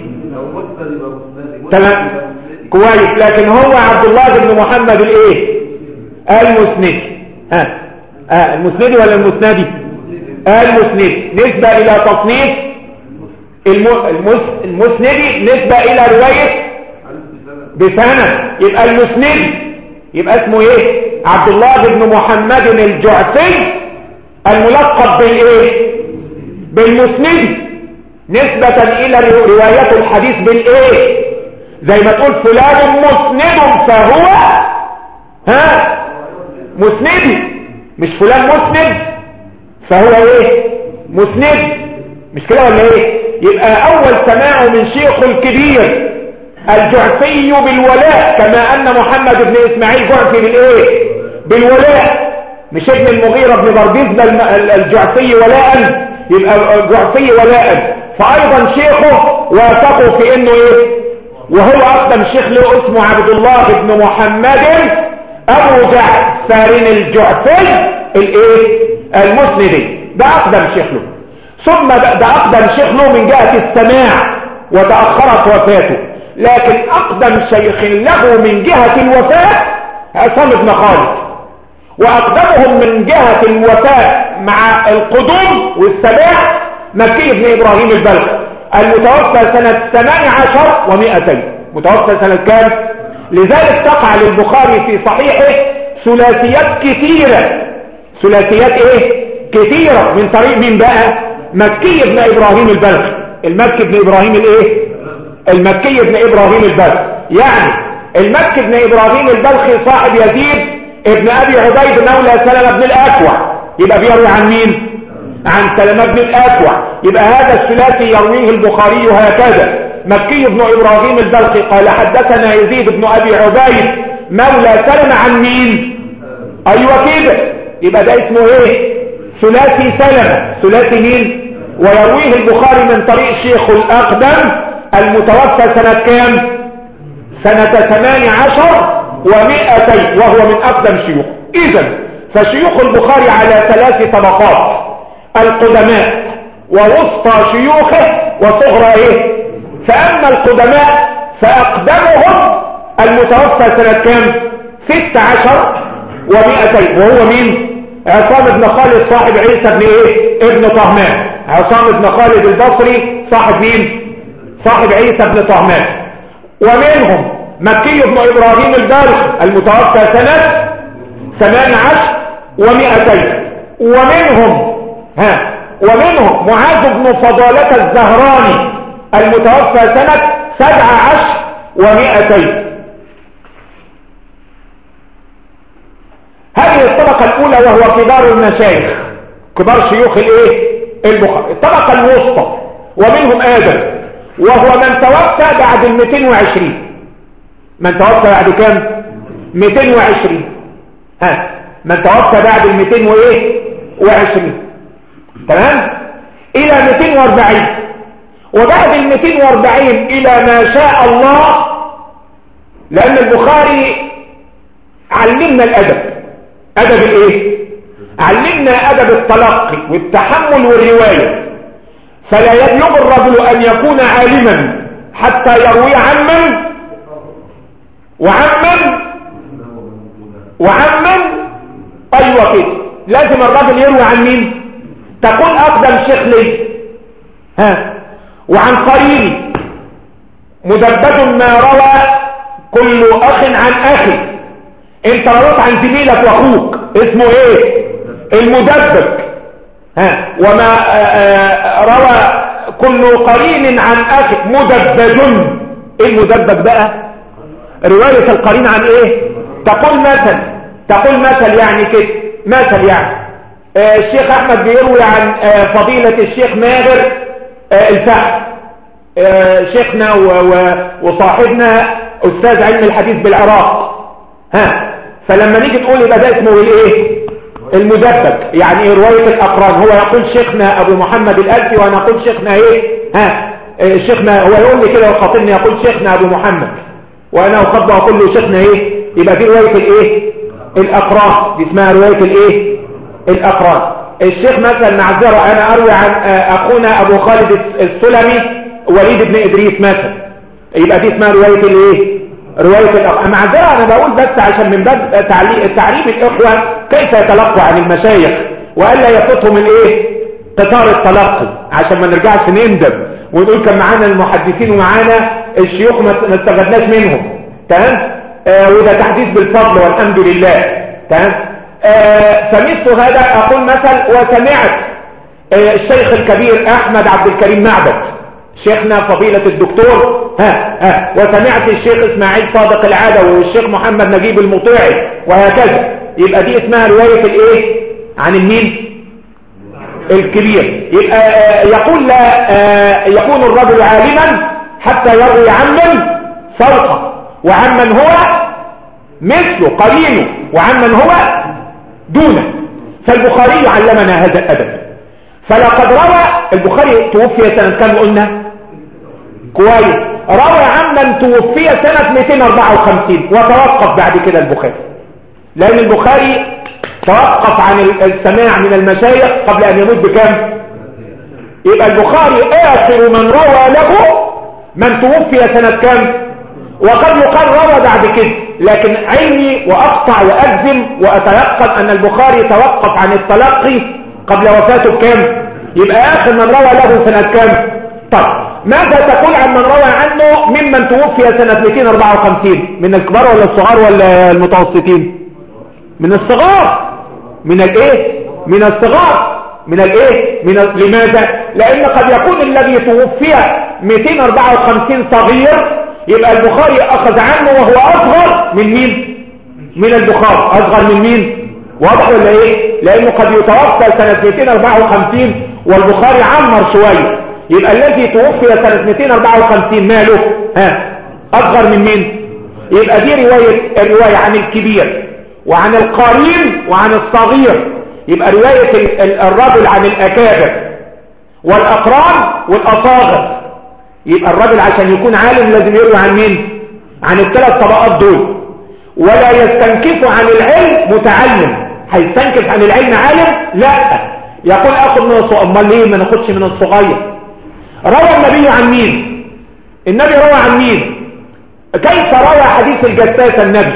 تمام كويس لكن هو عبد الله بن محمد الايه المسندي ها آه المسندي ولا المسندي المسندي نسبة الى تصنيف المسندي نسبة الى رواية بسنة يبقى المسند يبقى اسمه ايه عبد الله بن محمد الجعفي الملقب بالايه بالمسند نسبة الى رواية الحديث بالايه زي ما تقول فلان مسند فهو ها مسندي مش فلان مسند فهو ايه مسند مش كده ولا ايه يبقى اول سماع من شيخ الكبير الجعفي بالولاء كما ان محمد بن اسماعيل جعفي بالايه بالولاء مش ابن المغيرة بن برديز الجعفي ولاء يبقى جعفي ولاء فايضا شيخه واثقوا في انه ايه وهو اقدم شيخ له اسمه عبد الله بن محمد ابو جعفر الجعفي الايه المسندي ده اقدم شيخ له ثم ده أقدم شيخ له من جهة السماع وتأخرت وفاته لكن أقدم شيخ له من جهة الوفاة عصام بن خالد وأقدمهم من جهة الوفاة مع القدوم والسماع مكي بن إبراهيم البلخ المتوفى سنة 18 و200 متوفى سنة كام لذلك تقع للبخاري في صحيحه ثلاثيات كثيرة ثلاثيات ايه كثيرة من طريق مين بقى مكي ابن ابراهيم البلخي المكي ابن ابراهيم الايه المكي بن ابراهيم البلخي يعني المكي بن ابراهيم البلخي صاحب يزيد ابن ابي عبيد مولى سلمة بن الاكوع يبقى بيروي عن مين عن سلمة بن الاكوع يبقى هذا الثلاثي يرويه البخاري هكذا مكي بن ابراهيم البلخي قال حدثنا يزيد بن ابي عبيد مولى سلمة عن مين ايوه كده يبقى ده اسمه ايه ثلاثي سلمة ثلاثي مين ويرويه البخاري من طريق شيخ الأقدم المتوفى سنة كام سنة ثمان عشر ومئتين وهو من أقدم شيوخ إذا فشيوخ البخاري على ثلاث طبقات القدماء ووسطى شيوخه وصغرى ايه فأما القدماء فأقدمهم المتوفى سنة كام ست عشر ومئتين وهو مين عصام بن خالد صاحب عيسى بن ايه ابن طهمان عصام بن خالد البصري صاحب مين صاحب عيسى بن طهمان ومنهم مكي بن ابراهيم البارخ المتوفى سنة ثمان عشر ومئتين ومنهم ها ومنهم معاذ بن فضالة الزهراني المتوفى سنة سبع عشر ومئتين هذه الطبقة الأولى وهو كبار المشايخ كبار شيوخ الايه البخاري الطبقة الوسطى ومنهم آدم وهو من توفى بعد ال 220 من توفى بعد كام 220 ها من توفى بعد ال 220 تمام الى 240 وبعد ال 240 الى ما شاء الله لان البخاري علمنا الادب ادب الايه علمنا ادب التلقي والتحمل والرواية فلا يبلغ الرجل ان يكون عالما حتى يروي عمن وعمن وعمن ايوه كده لازم الرجل يروي عن مين تقول اقدم شيخ لي ها وعن قريبي مدبد ما روى كل اخ عن اخي انت رويت عن زميلك واخوك اسمه ايه المدبب ها وما آه، آه، روى كل قرين عن اخي مدبج ايه المدبج بقى رواية القرين عن ايه تقول مثل تقول مثل يعني كده مثل يعني آه، الشيخ احمد بيروي عن فضيلة الشيخ ماهر الفحم شيخنا وصاحبنا استاذ علم الحديث بالعراق ها فلما نيجي نقول يبقى ده اسمه الايه المدبب يعني ايه رواية الاقران هو يقول شيخنا ابو محمد الالفي وانا اقول شيخنا ايه ها إيه شيخنا هو يقول لي كده وخاطبني يقول شيخنا ابو محمد وانا اخاطبه اقول له شيخنا ايه يبقى دي رواية الايه الاقران دي اسمها رواية الايه الاقران الشيخ مثلا معذرة انا اروي عن آه، اخونا ابو خالد السلمي وليد بن ادريس مثلا يبقى دي اسمها رواية الايه رواية الأخوة معذرة أنا بقول بس عشان من باب تعليم الإخوة كيف يتلقوا عن المشايخ وألا يفوتهم الإيه قطار التلقي عشان ما نرجعش نندم ونقول كان معانا المحدثين ومعانا الشيوخ ما استفدناش منهم تمام آه وده تحديث بالفضل والحمد لله تمام آه فمثل هذا أقول مثل وسمعت آه الشيخ الكبير أحمد عبد الكريم معبد شيخنا فضيلة الدكتور ها ها وسمعت الشيخ اسماعيل صادق العدوي والشيخ محمد نجيب المطيعي وهكذا يبقى دي اسمها رواية الايه عن المين الكبير يبقى آه، يقول لا آه، يكون الرجل عالما حتى يروي عمن فوقه وعمن هو مثله قرينه وعمن هو دونه فالبخاري علمنا هذا الأدب فلقد روى البخاري توفي سنة كم قلنا كويس روى عمن توفي سنة 254 وتوقف بعد كده البخاري لأن البخاري توقف عن السماع من المشايخ قبل أن يموت بكم يبقى البخاري آخر من روى له من توفي سنة كم وقد يقال روى بعد كده لكن علمي وأقطع وأجزم وأتيقن أن البخاري توقف عن التلقي قبل وفاته بكم يبقى آخر من روى له سنة كم طب ماذا تقول عن من روى عنه ممن توفي سنة 254 من الكبار ولا الصغار ولا المتوسطين من الصغار من الايه من الصغار من الايه من ال... لماذا لان قد يكون الذي توفي 254 صغير يبقى البخاري اخذ عنه وهو اصغر من مين من البخاري اصغر من مين واضح ولا ايه لانه قد يتوفى سنة 254 والبخاري عمر شوية يبقى الذي توفي سنة 254 ماله ها اصغر من مين يبقى دي رواية الرواية عن الكبير وعن القرين وعن الصغير يبقى رواية الرجل عن الأكابر والأقران والأصاغر يبقى الرجل عشان يكون عالم لازم يروي عن مين عن الثلاث طبقات دول ولا يستنكف عن العلم متعلم هيستنكف عن العلم عالم لا يقول اخذ من الصغير امال ليه ما ناخدش من الصغير روى النبي عن مين النبي روى عن مين كيف روى حديث الجساسة النبي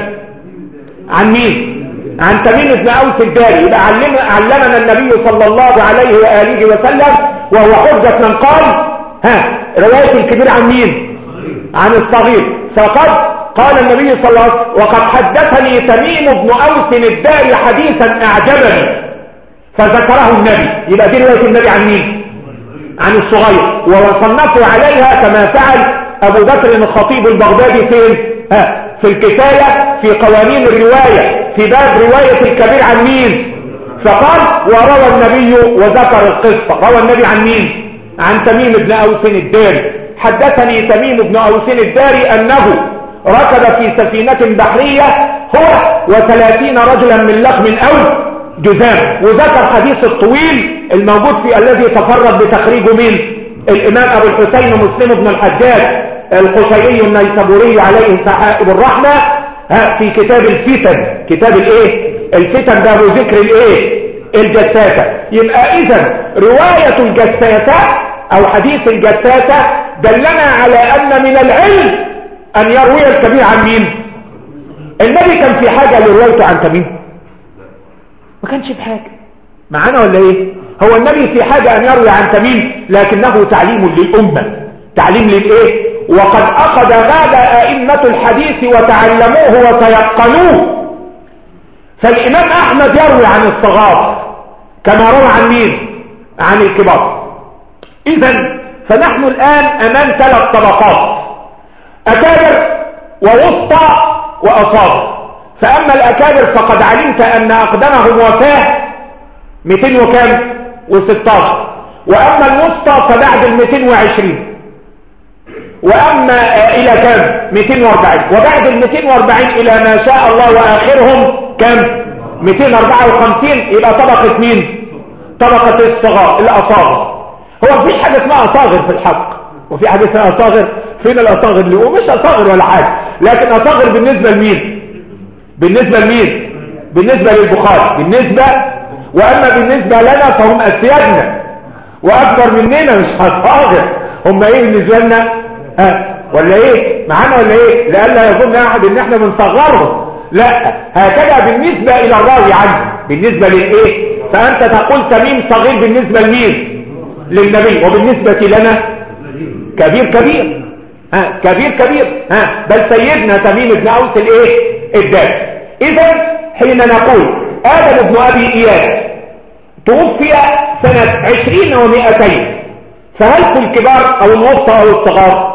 عن مين عن تميم بن اوس الداري يبقى علم علمنا النبي صلى الله عليه وآله وسلم وهو حجة من قال ها رواية الكبير عن مين عن الصغير فقد قال النبي صلى الله عليه وسلم وقد حدثني تميم بن اوس الداري حديثا اعجبني فذكره النبي يبقى دي رواية النبي عن مين عن الصغير وصنفوا عليها كما فعل ابو بكر الخطيب البغدادي فين ها في الكفاية في قوانين الرواية في باب رواية الكبير عن مين فقال وروى النبي وذكر القصة روى النبي عن مين عن تميم بن اوس الداري حدثني تميم بن اوس الداري انه ركب في سفينة بحرية هو وثلاثين رجلا من لخم او جزام وذكر حديث الطويل الموجود في الذي تفرد بتخريجه مين الامام ابو الحسين مسلم بن الحجاج القشيري النيسابوري عليه سحائب الرحمة في كتاب الفتن كتاب الايه الفتن ده ذكر الايه الجساسة يبقى اذا رواية الجساسة او حديث الجساسة دلنا على ان من العلم ان يروي الكبير عن مين النبي كان في حاجة لروايته عن تميم ما كانش بحاجة معانا ولا ايه هو النبي في حاجة ان يروي عن تميم لكنه تعليم للأمة تعليم للايه وقد أخذ هذا أئمة الحديث وتعلموه وتيقنوه فالإمام أحمد يروي عن الصغار كما روى عن مين عن الكبار إذا فنحن الآن أمام ثلاث طبقات أكابر ووسطى وأصابر فأما الأكابر فقد علمت أن أقدمهم وفاه 200 وكام و16 وأما الوسطى فبعد ال 220 وأما إلى كم 240 وبعد ال 240 إلى ما شاء الله وآخرهم كم 254 يبقى طبقة مين طبقة الصغار الأصاغر هو مفيش حاجة اسمها أصاغر في الحق وفي حاجة اسمها أصاغر فين الأصاغر اللي هو مش أصاغر ولا حاجة لكن أصاغر بالنسبة لمين بالنسبة لمين بالنسبة للبخاري بالنسبة وأما بالنسبة لنا فهم أسيادنا وأكبر مننا مش أصاغر هم ايه بالنسبة لنا ها ولا ايه معانا ولا ايه لألا يظن احد ان احنا بنصغرهم لا هكذا بالنسبة الى الراوي عنه بالنسبة للايه فانت تقول تميم صغير بالنسبة لمين للنبي وبالنسبة لنا كبير كبير ها كبير كبير ها بل سيدنا تميم بن اوس الايه الداد اذا حين نقول ادم بن ابي اياس توفي سنة عشرين ومائتين فهل في الكبار او الوسطى او الصغار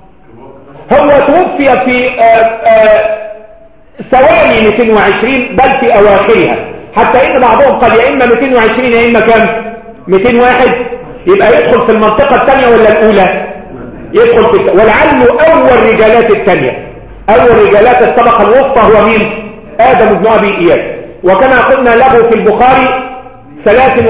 هو توفي في آه، آه، ثواني 220 بل في أواخرها حتى إن بعضهم قال يا إما 220 يا إما كم 201 يبقى يدخل في المنطقة الثانية ولا الأولى يدخل في ولعله أول رجالات الثانية أول رجالات الطبقة الوسطى هو مين آدم بن أبي إياس وكما قلنا له في البخاري ثلاث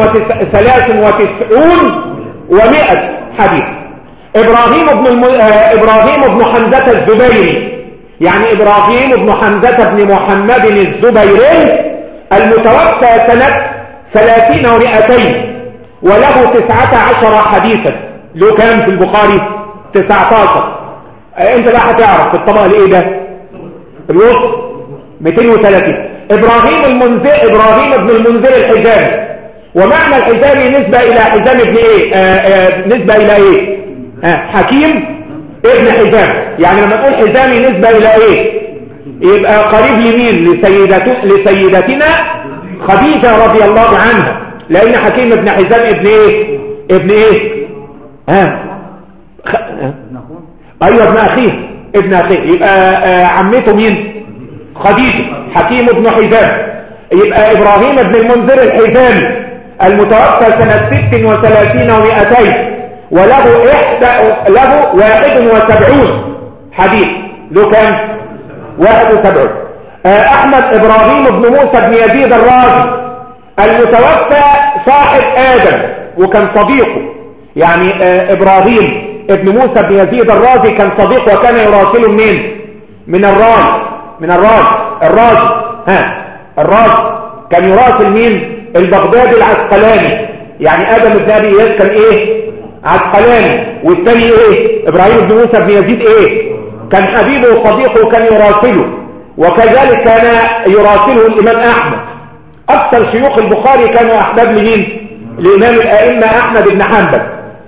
وتسعون ومائة حديث إبراهيم بن الم... آه، إبراهيم بن حمزة الزبيري يعني إبراهيم بن حمزة بن محمد الزبيري المتوفى سنة ثلاثين ومئتين وله تسعة عشر حديثا له كام في البخاري تسعة عشر آه، انت بقى هتعرف في الطبقة الايه ده الوسط 230 ابراهيم المنذر ابراهيم بن المنذر الحجامي ومعنى الحجامي نسبة الى حجام ابن ايه آآ آه، آآ نسبة الى ايه حكيم ابن حزام يعني لما نقول حزامي نسبة الى ايه يبقى قريب لمين لسيدت... لسيدتنا خديجة رضي الله عنها لان حكيم ابن حزام ابن ايه ابن ايه ها خ... ايوه ابن اخيه ابن اخيه يبقى آه عمته مين خديجة حكيم ابن حزام يبقى ابراهيم ابن المنذر الحزامي المتوفى سنة ست وثلاثين ومئتين وله إحدى له واحد وسبعون حديث له كم واحد وسبعون آه، أحمد إبراهيم بن موسى بن يزيد الرازي المتوفى صاحب آدم وكان صديقه يعني آه، إبراهيم ابن موسى بن يزيد الرازي كان صديقه وكان يراسله منين من الراز من الراز الراز ها الراز كان يراسل مين البغدادي العسقلاني يعني ادم بن ابي اياس كان ايه عسقلاني والثاني ايه ابراهيم بن موسى بن يزيد ايه كان حبيبه وصديقه وكان يراسله وكذلك كان يراسله الامام احمد اكثر شيوخ البخاري كانوا احباب لمين الامام الائمه احمد بن حنبل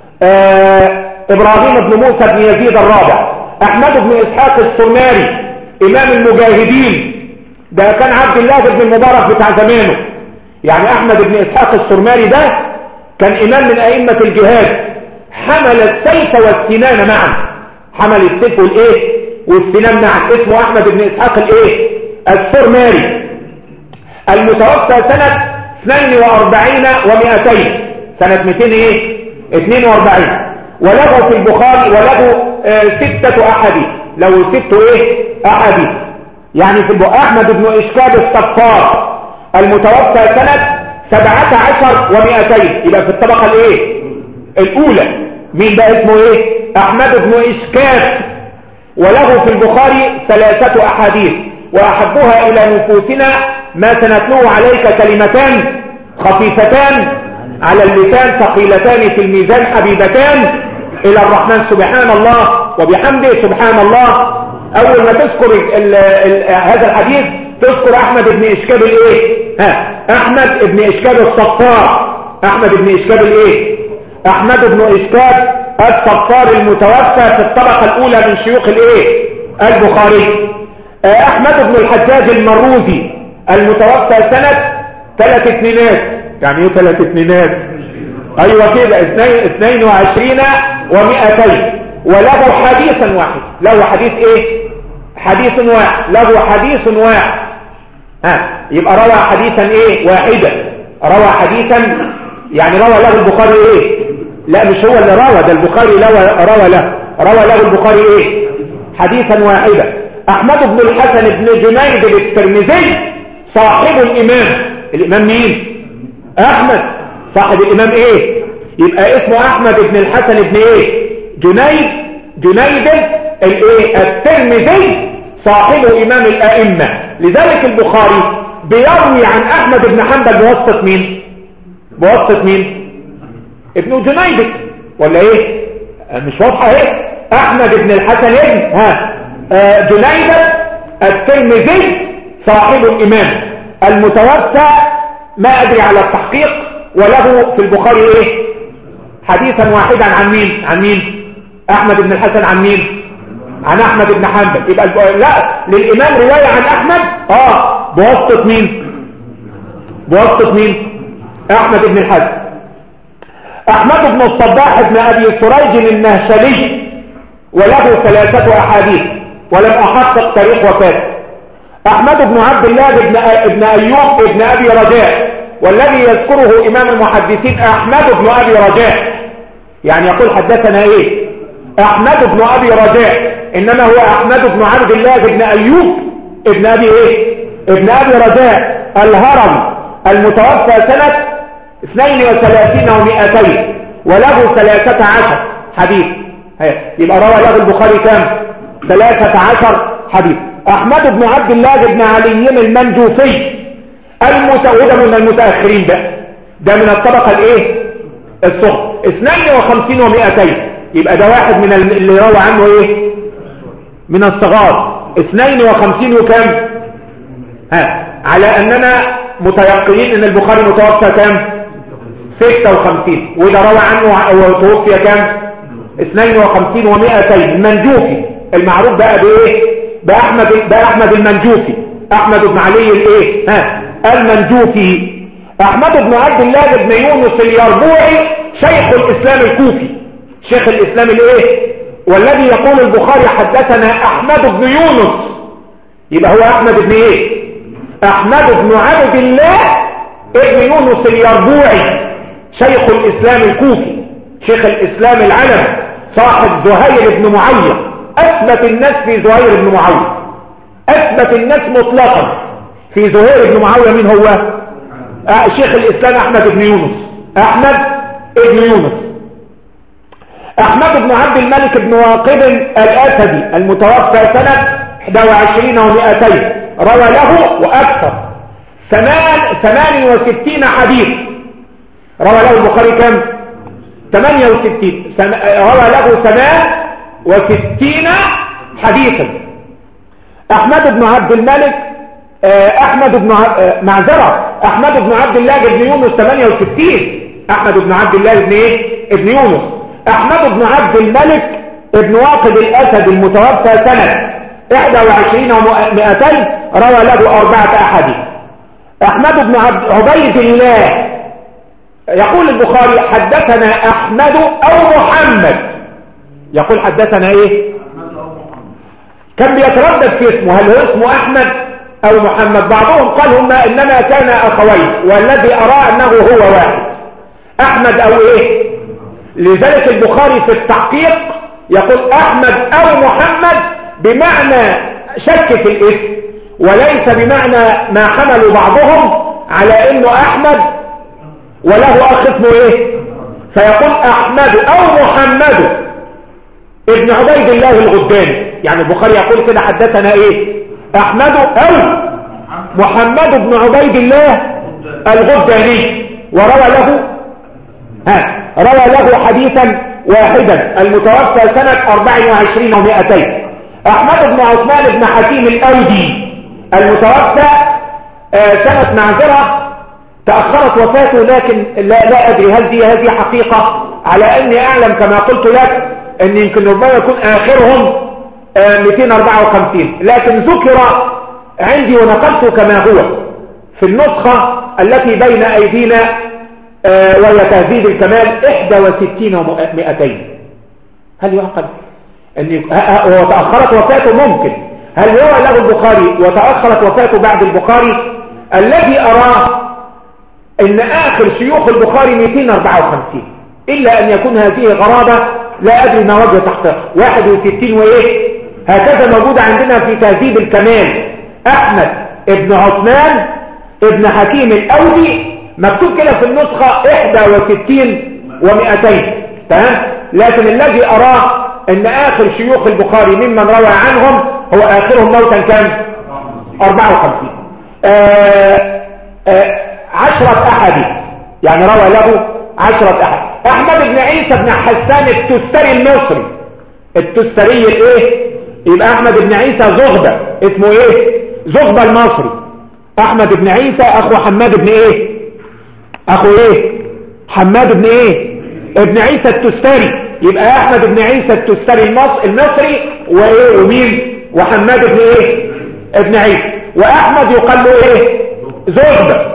آه ابراهيم بن موسى بن يزيد الرابع احمد بن اسحاق السرماري امام المجاهدين ده كان عبد الله بن المبارك بتاع زمانه يعني احمد بن اسحاق السرماري ده كان امام من ائمة الجهاد حمل السيف والسنان معا حمل السيف والايه والسنان معا اسمه احمد بن اسحاق الايه السرماري المتوفى سنة 42 و200 سنة 200 ايه 42 وله في البخاري وله آه ستة احاديث له ستة ايه احاديث يعني في احمد بن اشكاب الصفار المتوفى سنة سبعة عشر ومئتين يبقى في الطبقة الايه الاولى مين بقى اسمه ايه احمد بن اشكاف وله في البخاري ثلاثة احاديث واحبها الى نفوسنا ما سنتلوه عليك كلمتان خفيفتان على اللسان ثقيلتان في الميزان حبيبتان الى الرحمن سبحان الله وبحمده سبحان الله اول ما تذكر ال ال هذا الحديث تذكر احمد بن اشكاب الايه ها احمد بن اشكاب الصفار احمد بن اشكاب الايه احمد بن اشكاب الصفار المتوفى في الطبقة الاولى من شيوخ الايه البخاري احمد بن الحجاج المروزي المتوفى سنة ثلاث اثنينات يعني ايه ثلاث اثنينات ايوه كده اثنين, اثنين وعشرين ومئتين وله حديثا واحد له حديث ايه حديث واحد له حديث واحد ها يبقى روى حديثا ايه واحدا روى حديثا يعني روى له البخاري ايه لا مش هو اللي روى ده البخاري روى له روى له البخاري ايه حديثا واحدا احمد بن الحسن بن جنيد الترمذي صاحب الامام الامام مين احمد صاحب الامام ايه يبقى اسمه احمد بن الحسن بن ايه جنيد جنيد الايه الترمذي صاحب امام الائمه لذلك البخاري بيروي عن احمد بن حنبل بواسطه مين بواسطه مين ابن جنيد ولا ايه مش واضحه ايه احمد بن الحسن ابن ها آه جنيد الترمذي صاحب الامام المتوفى ما ادري على التحقيق وله في البخاري ايه حديثا واحدا عن مين عن مين احمد بن الحسن عن مين عن احمد بن حنبل يبقى لا للامام رواية عن احمد اه بواسطة مين بواسطة مين احمد بن الحسن احمد بن الصباح بن ابي سريج النهشلي وله ثلاثة احاديث ولم احقق تاريخ وفاته احمد بن عبد الله بن ابن ايوب بن ابي رجاء والذي يذكره امام المحدثين احمد بن ابي رجاء يعني يقول حدثنا ايه احمد بن ابي رجاء انما هو احمد بن عبد الله بن ايوب ابن ابي ايه ابن ابي رجاء الهرم المتوفى سنة 32 و200 وله 13 حديث يبقى روى له البخاري كام 13 حديث احمد بن عبد الله بن علي المنجوفي المتوهد من المتاخرين ده ده من الطبقه الايه الصغر 52 و200 يبقى ده واحد من اللي روى عنه ايه من الصغار 52 وكم ها على اننا متيقنين ان البخاري متوفى كام 56 وده روى عنه وتوفي كام 52 و200 المنجوفي المعروف بقى بايه باحمد باحمد المنجوفي احمد بن علي الايه ها المنجوفي احمد بن عبد الله بن يونس اليربوعي شيخ الاسلام الكوفي شيخ الاسلام الايه والذي يقول البخاري حدثنا احمد بن يونس يبقى هو احمد بن ايه احمد بن عبد الله ابن يونس اليربوعي شيخ الاسلام الكوفي شيخ الاسلام العلم صاحب زهير بن معية اثبت الناس في زهير بن معية اثبت الناس مطلقا في زهير بن معاوية مين هو آه شيخ الاسلام احمد بن يونس احمد بن يونس احمد بن عبد الملك بن واقد الاسدي المتوفى سنة 21 و200 روى له واكثر ثمان 68 حديث روى له البخاري كم 68 روى له 68 حديثا احمد بن عبد الملك آه، احمد بن آه، معذرة احمد بن عبد الله بن يونس 68 احمد بن عبد الله بن ايه ابن يونس احمد بن عبد الملك ابن واقد الاسد المتوفى سنة 21 و200 روى له اربعة احاديث احمد بن عبد عبيد الله يقول البخاري حدثنا احمد او محمد يقول حدثنا ايه كان بيتردد في اسمه هل هو اسمه احمد او محمد بعضهم قال هما انما كان اخوين والذي ارى انه هو واحد احمد او ايه لذلك البخاري في التحقيق يقول احمد او محمد بمعنى شك في الاسم وليس بمعنى ما حملوا بعضهم على انه احمد وله اخ اسمه ايه فيقول احمد او محمد ابن عبيد الله الغداني يعني البخاري يقول كده حدثنا ايه احمد او محمد بن عبيد الله الغداني وروى له ها روى له حديثا واحدا المتوفى سنة 24 و200 احمد بن عثمان بن حكيم الاودي المتوفى آه، سنة معذرة تأخرت وفاته لكن لا, لا أدري هل دي هذه حقيقة على أني أعلم كما قلت لك أن يمكن ربما يكون آخرهم 254 لكن ذكر عندي ونقلته كما هو في النسخة التي بين أيدينا آه، وهي تهذيب الكمال 61 و200 هل يعقل أن هو تأخرت وفاته ممكن هل هو له البخاري وتأخرت وفاته بعد البخاري الذي أراه أن آخر شيوخ البخاري 254 إلا أن يكون هذه غرابة لا أدري ما وجه تحقيق 61 وإيه هكذا موجود عندنا في تهذيب الكمال احمد ابن عثمان ابن حكيم الاودي مكتوب كده في النسخة 61 و200 تمام لكن الذي اراه ان اخر شيوخ البخاري ممن روى عنهم هو اخرهم موتا كان 54 آه آه عشرة احاديث يعني روى له عشرة احد احمد بن عيسى بن حسان التستري المصري التستري الايه يبقى احمد بن عيسى زغبة اسمه ايه زغبة المصري احمد بن عيسى اخو حماد بن ايه اخو ايه حماد بن ايه ابن عيسى التستري يبقى احمد بن عيسى التستري المصري وايه ومين وحماد بن ايه ابن عيسى واحمد يقال له ايه زغبة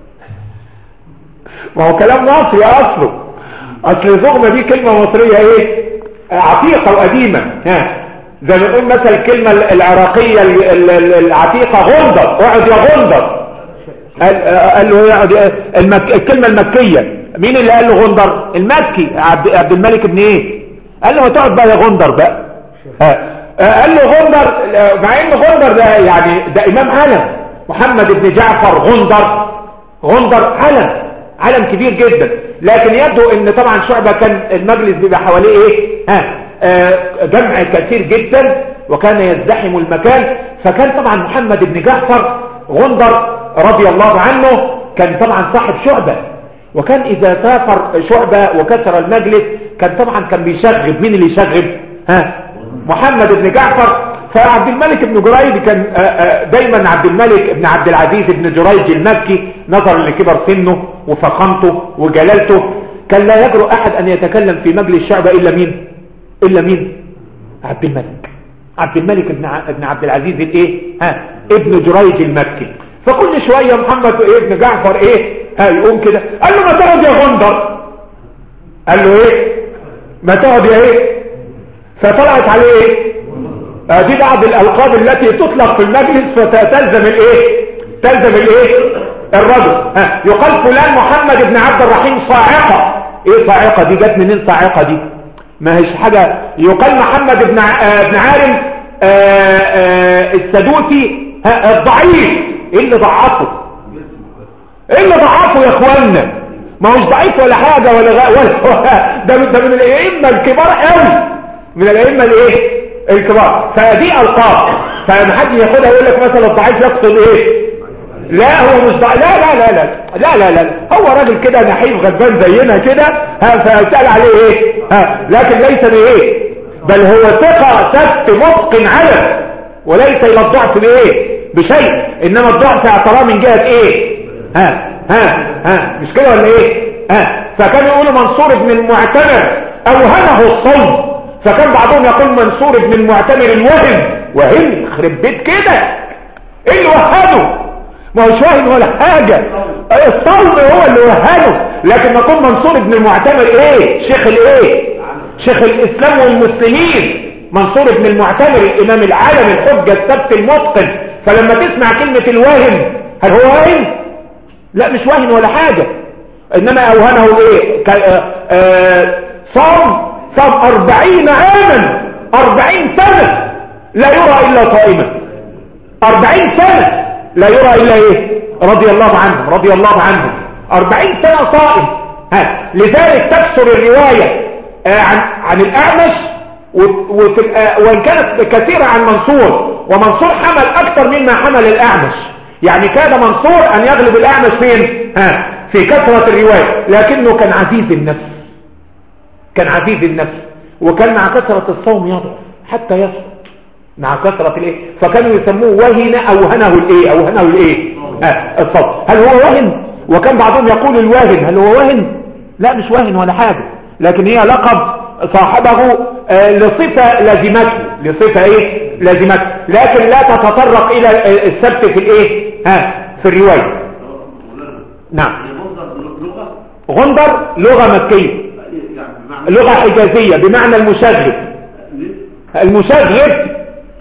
ما هو كلام مصري اصله اصل زغبة دي كلمة مصرية ايه عتيقة وقديمة ها زي ما نقول مثلا الكلمة العراقية العتيقة غندر اقعد يا غندر قال له يقعد المك... الكلمة المكية مين اللي قال له غندر المكي عبد, عبد الملك ابن ايه قال له ما تقعد بقى يا غندر بقى قال له غندر مع ان غندر ده يعني ده امام علم محمد بن جعفر غندر غندر علم علم كبير جدا لكن يبدو ان طبعا شعبة كان المجلس بيبقى حواليه ايه ها آه، جمع كثير جدا وكان يزدحم المكان فكان طبعا محمد بن جعفر غندر رضي الله عنه كان طبعا صاحب شعبة وكان إذا سافر شعبة وكسر المجلس كان طبعا كان بيشغب مين اللي يشغب ها محمد بن جعفر فعبد الملك بن جريج كان آه، آه، دايما عبد الملك بن عبد العزيز بن جريج المكي نظرا لكبر سنه وفخامته وجلالته كان لا يجرؤ أحد أن يتكلم في مجلس شعبة إلا مين إلا مين عبد الملك عبد الملك ابن ابن عبد العزيز الايه ها ابن جريج المكي فكل شوية محمد ايه ابن جعفر ايه ها يقوم كده قال له ما تقعد يا غندر قال له ايه ما تقعد يا ايه فطلعت عليه ايه آه دي بعض الالقاب التي تطلق في المجلس فتلزم الايه تلزم الايه الرجل ها يقال فلان محمد بن عبد الرحيم صاعقه ايه صاعقه دي جت منين صاعقه دي ما هيش حاجه يقال محمد بن آه بن عارم آه آه السدوسي الضعيف ايه اللي ضعفه ايه اللي ضعفه يا اخوانا ما هوش ضعيف ولا حاجة ولا غ... ولا ده من, ده من الائمة الكبار قوي من الائمة الايه الكبار فدي القاب فلما حد ياخدها يقول لك مثلا الضعيف يقصد ايه لا هو مش ضعيف لا لا لا لا لا لا لا هو راجل كده نحيف غلبان زينا كده ها فسأل عليه ايه ها لكن ليس بايه بل هو ثقة ثبت متقن علم وليس الى الضعف بايه بشيء انما الضعف اعتراه من جهة ايه ها ها ها مش كده ولا ايه ها فكان يقولوا منصور بن المعتمر اوهمه الصوم فكان بعضهم يقول منصور بن المعتمر الوهم وهم خرب بيت كده ايه اللي وهمه ما هوش واهن ولا حاجة الصوم هو اللي وهنه لكن نقول منصور بن المعتمر ايه شيخ الايه شيخ الاسلام والمسلمين منصور بن المعتمر الامام العالم الحجة السبت المتقن فلما تسمع كلمة الواهن هل هو واهن لا مش واهن ولا حاجة انما اوهنه ايه صام صام اربعين عاما اربعين سنة لا يرى الا صائما اربعين سنة لا يرى الا ايه رضي الله عنهم رضي الله عنهم اربعين سنة صائم ها لذلك تكثر الرواية عن, عن الاعمش وتبقى وان كانت كثيرة عن منصور ومنصور حمل اكثر مما حمل الاعمش يعني كاد منصور ان يغلب الاعمش فين ها في كثرة الرواية لكنه كان عزيز النفس كان عزيز النفس وكان مع كثرة الصوم يضعف حتى يسقط مع كثرة الايه فكانوا يسموه وهن اوهنه الايه اوهنه الايه ها الصوم هل هو وهن وكان بعضهم يقول الواهن هل هو واهن لا مش واهن ولا حاجة لكن هي لقب صاحبه آه لصفة لازمته لصفة ايه لازمته لكن لا تتطرق الى السبت في الايه ها في الرواية نعم غندر لغة مكية لغة حجازية بمعنى المشغب المشغب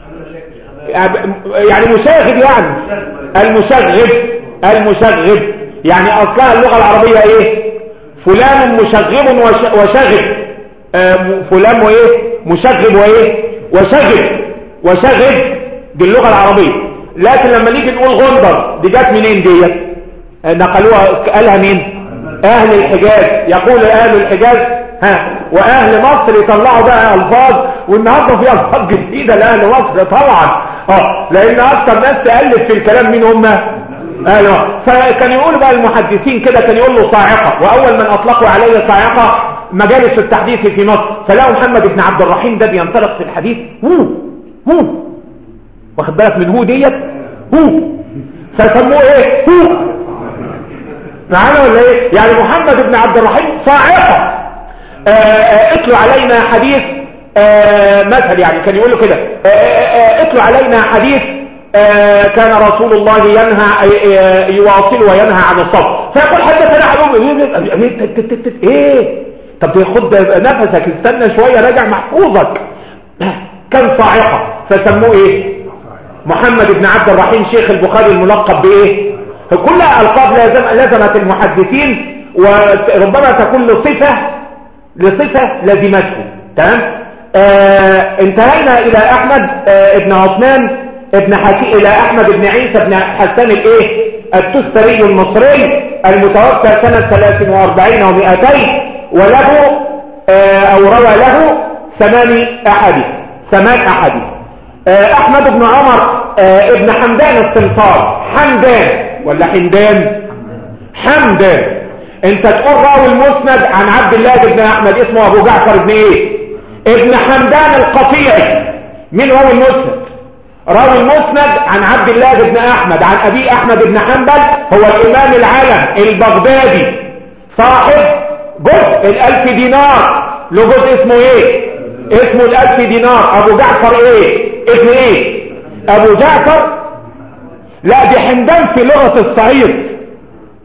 يعني مشاغب يعني المشغب المشغب يعني اصلها اللغة العربية ايه فلان مشغب وشغب آه فلان وايه مشغب وايه وشغب وشغب دي اللغة العربية لكن لما نيجي نقول غندر دي جت منين ديت نقلوها قالها مين اهل الحجاز يقول اهل الحجاز ها واهل مصر يطلعوا بقى الفاظ والنهارده في الفاظ جديده لاهل مصر طبعا اه لان اكتر ناس تالف في الكلام مين هم ايوه فكان يقولوا بقى المحدثين كده كان يقول له صاعقه واول من اطلقوا عليه صاعقه مجالس التحديث في مصر فلاقوا محمد بن عبد الرحيم ده بينطلق في الحديث هو هو واخد بالك من هو ديت هو فسموه ايه هو معانا ولا ايه يعني محمد بن عبد الرحيم صاعقه اتلوا علينا حديث مثل يعني كان يقول له كده اتلوا علينا حديث كان رسول الله ينهى يواصل وينهى عن الصبر فيقول حدثنا علوم ايه طب خد نفسك استنى شوية راجع محفوظك كان صاعقة فسموه ايه محمد بن عبد الرحيم شيخ البخاري الملقب بايه كلها القاب لازم لازمت المحدثين وربما تكون له صفة لصفة لازمته تمام آه انتهينا الى احمد آه ابن عثمان ابن حكي الى احمد بن عيسى بن حسان الايه التستري المصري المتوفى سنة 43 و200 وله آه او روى له ثمان احاديث ثمان احاديث احمد بن عمر ابن حمدان السمطار حمدان ولا حمدان حمدان انت تقول راوي المسند عن عبد الله بن احمد اسمه ابو جعفر بن ايه ابن حمدان القطيعي مين راوي المسند راوي المسند عن عبد الله بن احمد عن ابي احمد بن حنبل هو الامام العلم البغدادي صاحب جزء الالف دينار له جزء اسمه ايه اسمه الالف دينار ابو جعفر ايه ابن ايه ابو جعفر لا دي حمدان في لغة الصعيد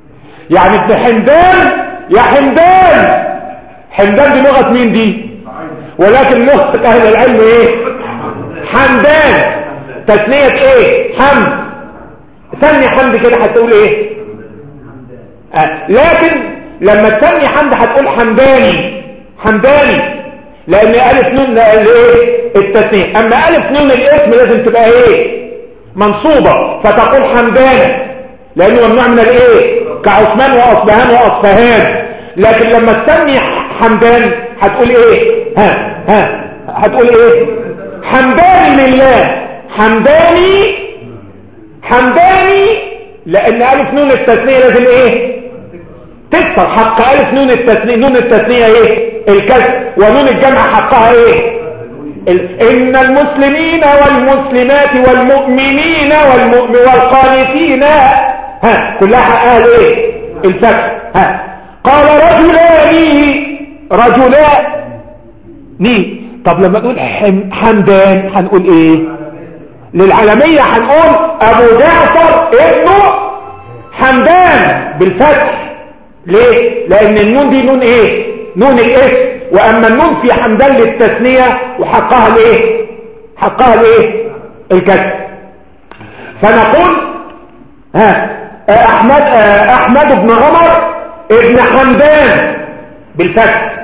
يعني ابن حمدان يا حمدان حمدان دي لغة مين دي ولكن لغة اهل العلم ايه حمدان تثنية ايه حمد ثاني حمد كده هتقول ايه آه. لكن لما تسمي حمد هتقول حمداني حمداني لان الف نون الايه التثنيه اما الف نون الاسم لازم تبقى ايه منصوبه فتقول حمداني لانه ممنوع من الايه كعثمان واصبهان واصفهان لكن لما تسمي حمدان هتقول ايه ها ها هتقول ايه حمداني لله حمداني حمداني لان الف نون التثنيه لازم ايه تكسر حق ألف نون التثنية نون التثنية ايه الكسر ونون الجمع حقها ايه إن المسلمين والمسلمات والمؤمنين والمؤمن والقانتين ها كلها حقها ايه الفتح ها قال رجلان رجلان ني طب لما تقول حمدان هنقول ايه للعالمية هنقول ابو جعفر ابنه حمدان بالفتح ليه لان النون دي نون ايه نون الاسم واما النون في حمدان للتثنية وحقها الايه حقها الايه الكسر فنقول ها احمد احمد بن عمر ابن حمدان بالفتح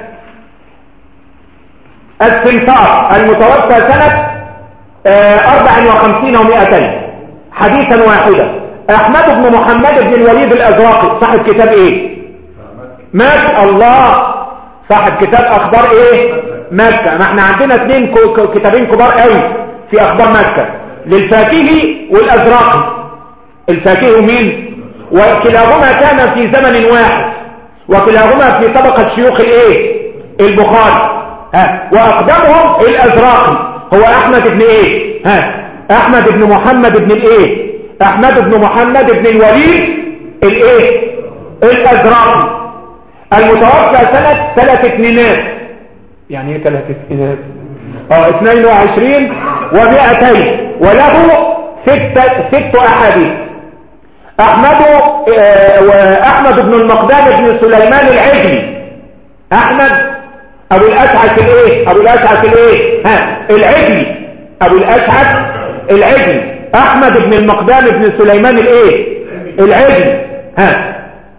السمسار المتوفى سنة اربع وخمسين ومائتين حديثا واحدا احمد بن محمد بن الوليد الازراقي صاحب كتاب ايه مكة الله صاحب كتاب اخبار ايه مكة ما احنا عندنا اثنين كتابين كبار قوي في اخبار مكة للفاكهي والازراقي الفاكهي ومين وكلاهما كان في زمن واحد وكلاهما في طبقة شيوخ الايه البخاري ها واقدمهم الازراقي هو احمد بن ايه ها احمد بن محمد بن الايه احمد بن محمد بن الوليد الايه الازراقي المتوفى سنة ثلاث اثنينات يعني ايه ثلاث اثنينات اه اثنين وعشرين ومئتين وله ستة ست احاديث احمد اه واحمد بن المقدام بن سليمان العجلي احمد ابو الاشعث الايه ابو الاشعث الايه ها العجلي ابو الاشعث العجلي احمد بن المقدام بن سليمان الايه العجلي ها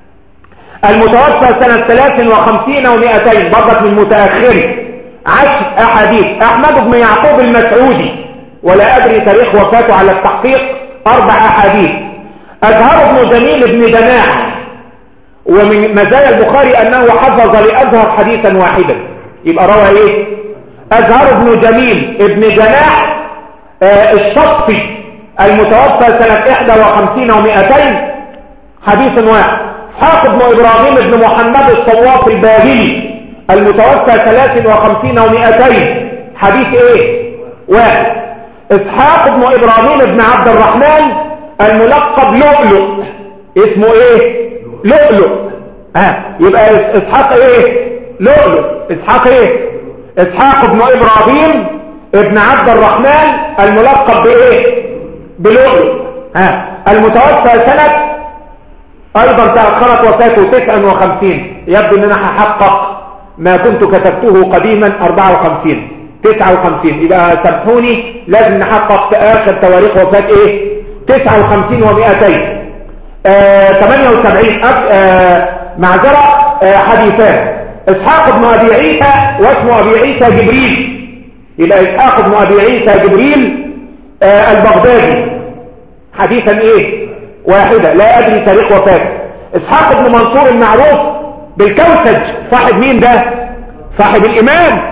المتوفى سنة 53 و200 برضك من متأخر عشر أحاديث أحمد بن يعقوب المسعودي ولا أدري تاريخ وفاته على التحقيق أربع أحاديث أزهر بن جميل بن جناح ومن مزايا البخاري أنه حفظ لأزهر حديثا واحدا يبقى روى إيه أزهر بن جميل بن جناح آه الشطي المتوفى سنة 51 و200 حديث واحد اسحاق بن ابراهيم بن محمد الصواف الباهلي المتوفى 53 و200 حديث ايه واحد اسحاق بن ابراهيم بن عبد الرحمن الملقب لؤلؤ اسمه ايه لؤلؤ ها يبقى اسحاق ايه لؤلؤ اسحاق ايه اسحاق بن ابراهيم ابن عبد الرحمن الملقب بايه بلؤلؤ ها المتوفى سنه ايضا تأخرت وفاته 59 يبدو ان انا هحقق ما كنت كتبته قديما 54 59 يبقى سامحوني لازم نحقق في اخر تواريخ وفاة ايه 59 و200 آه 78 آه معذرة آه حديثان اسحاق بن ابي عيسى واسمه ابي عيسى جبريل يبقى اسحاق بن ابي عيسى جبريل آه البغدادي حديثا ايه واحدة لا أدري تاريخ وفاته إسحاق بن منصور المعروف بالكوسج صاحب مين ده صاحب الإمام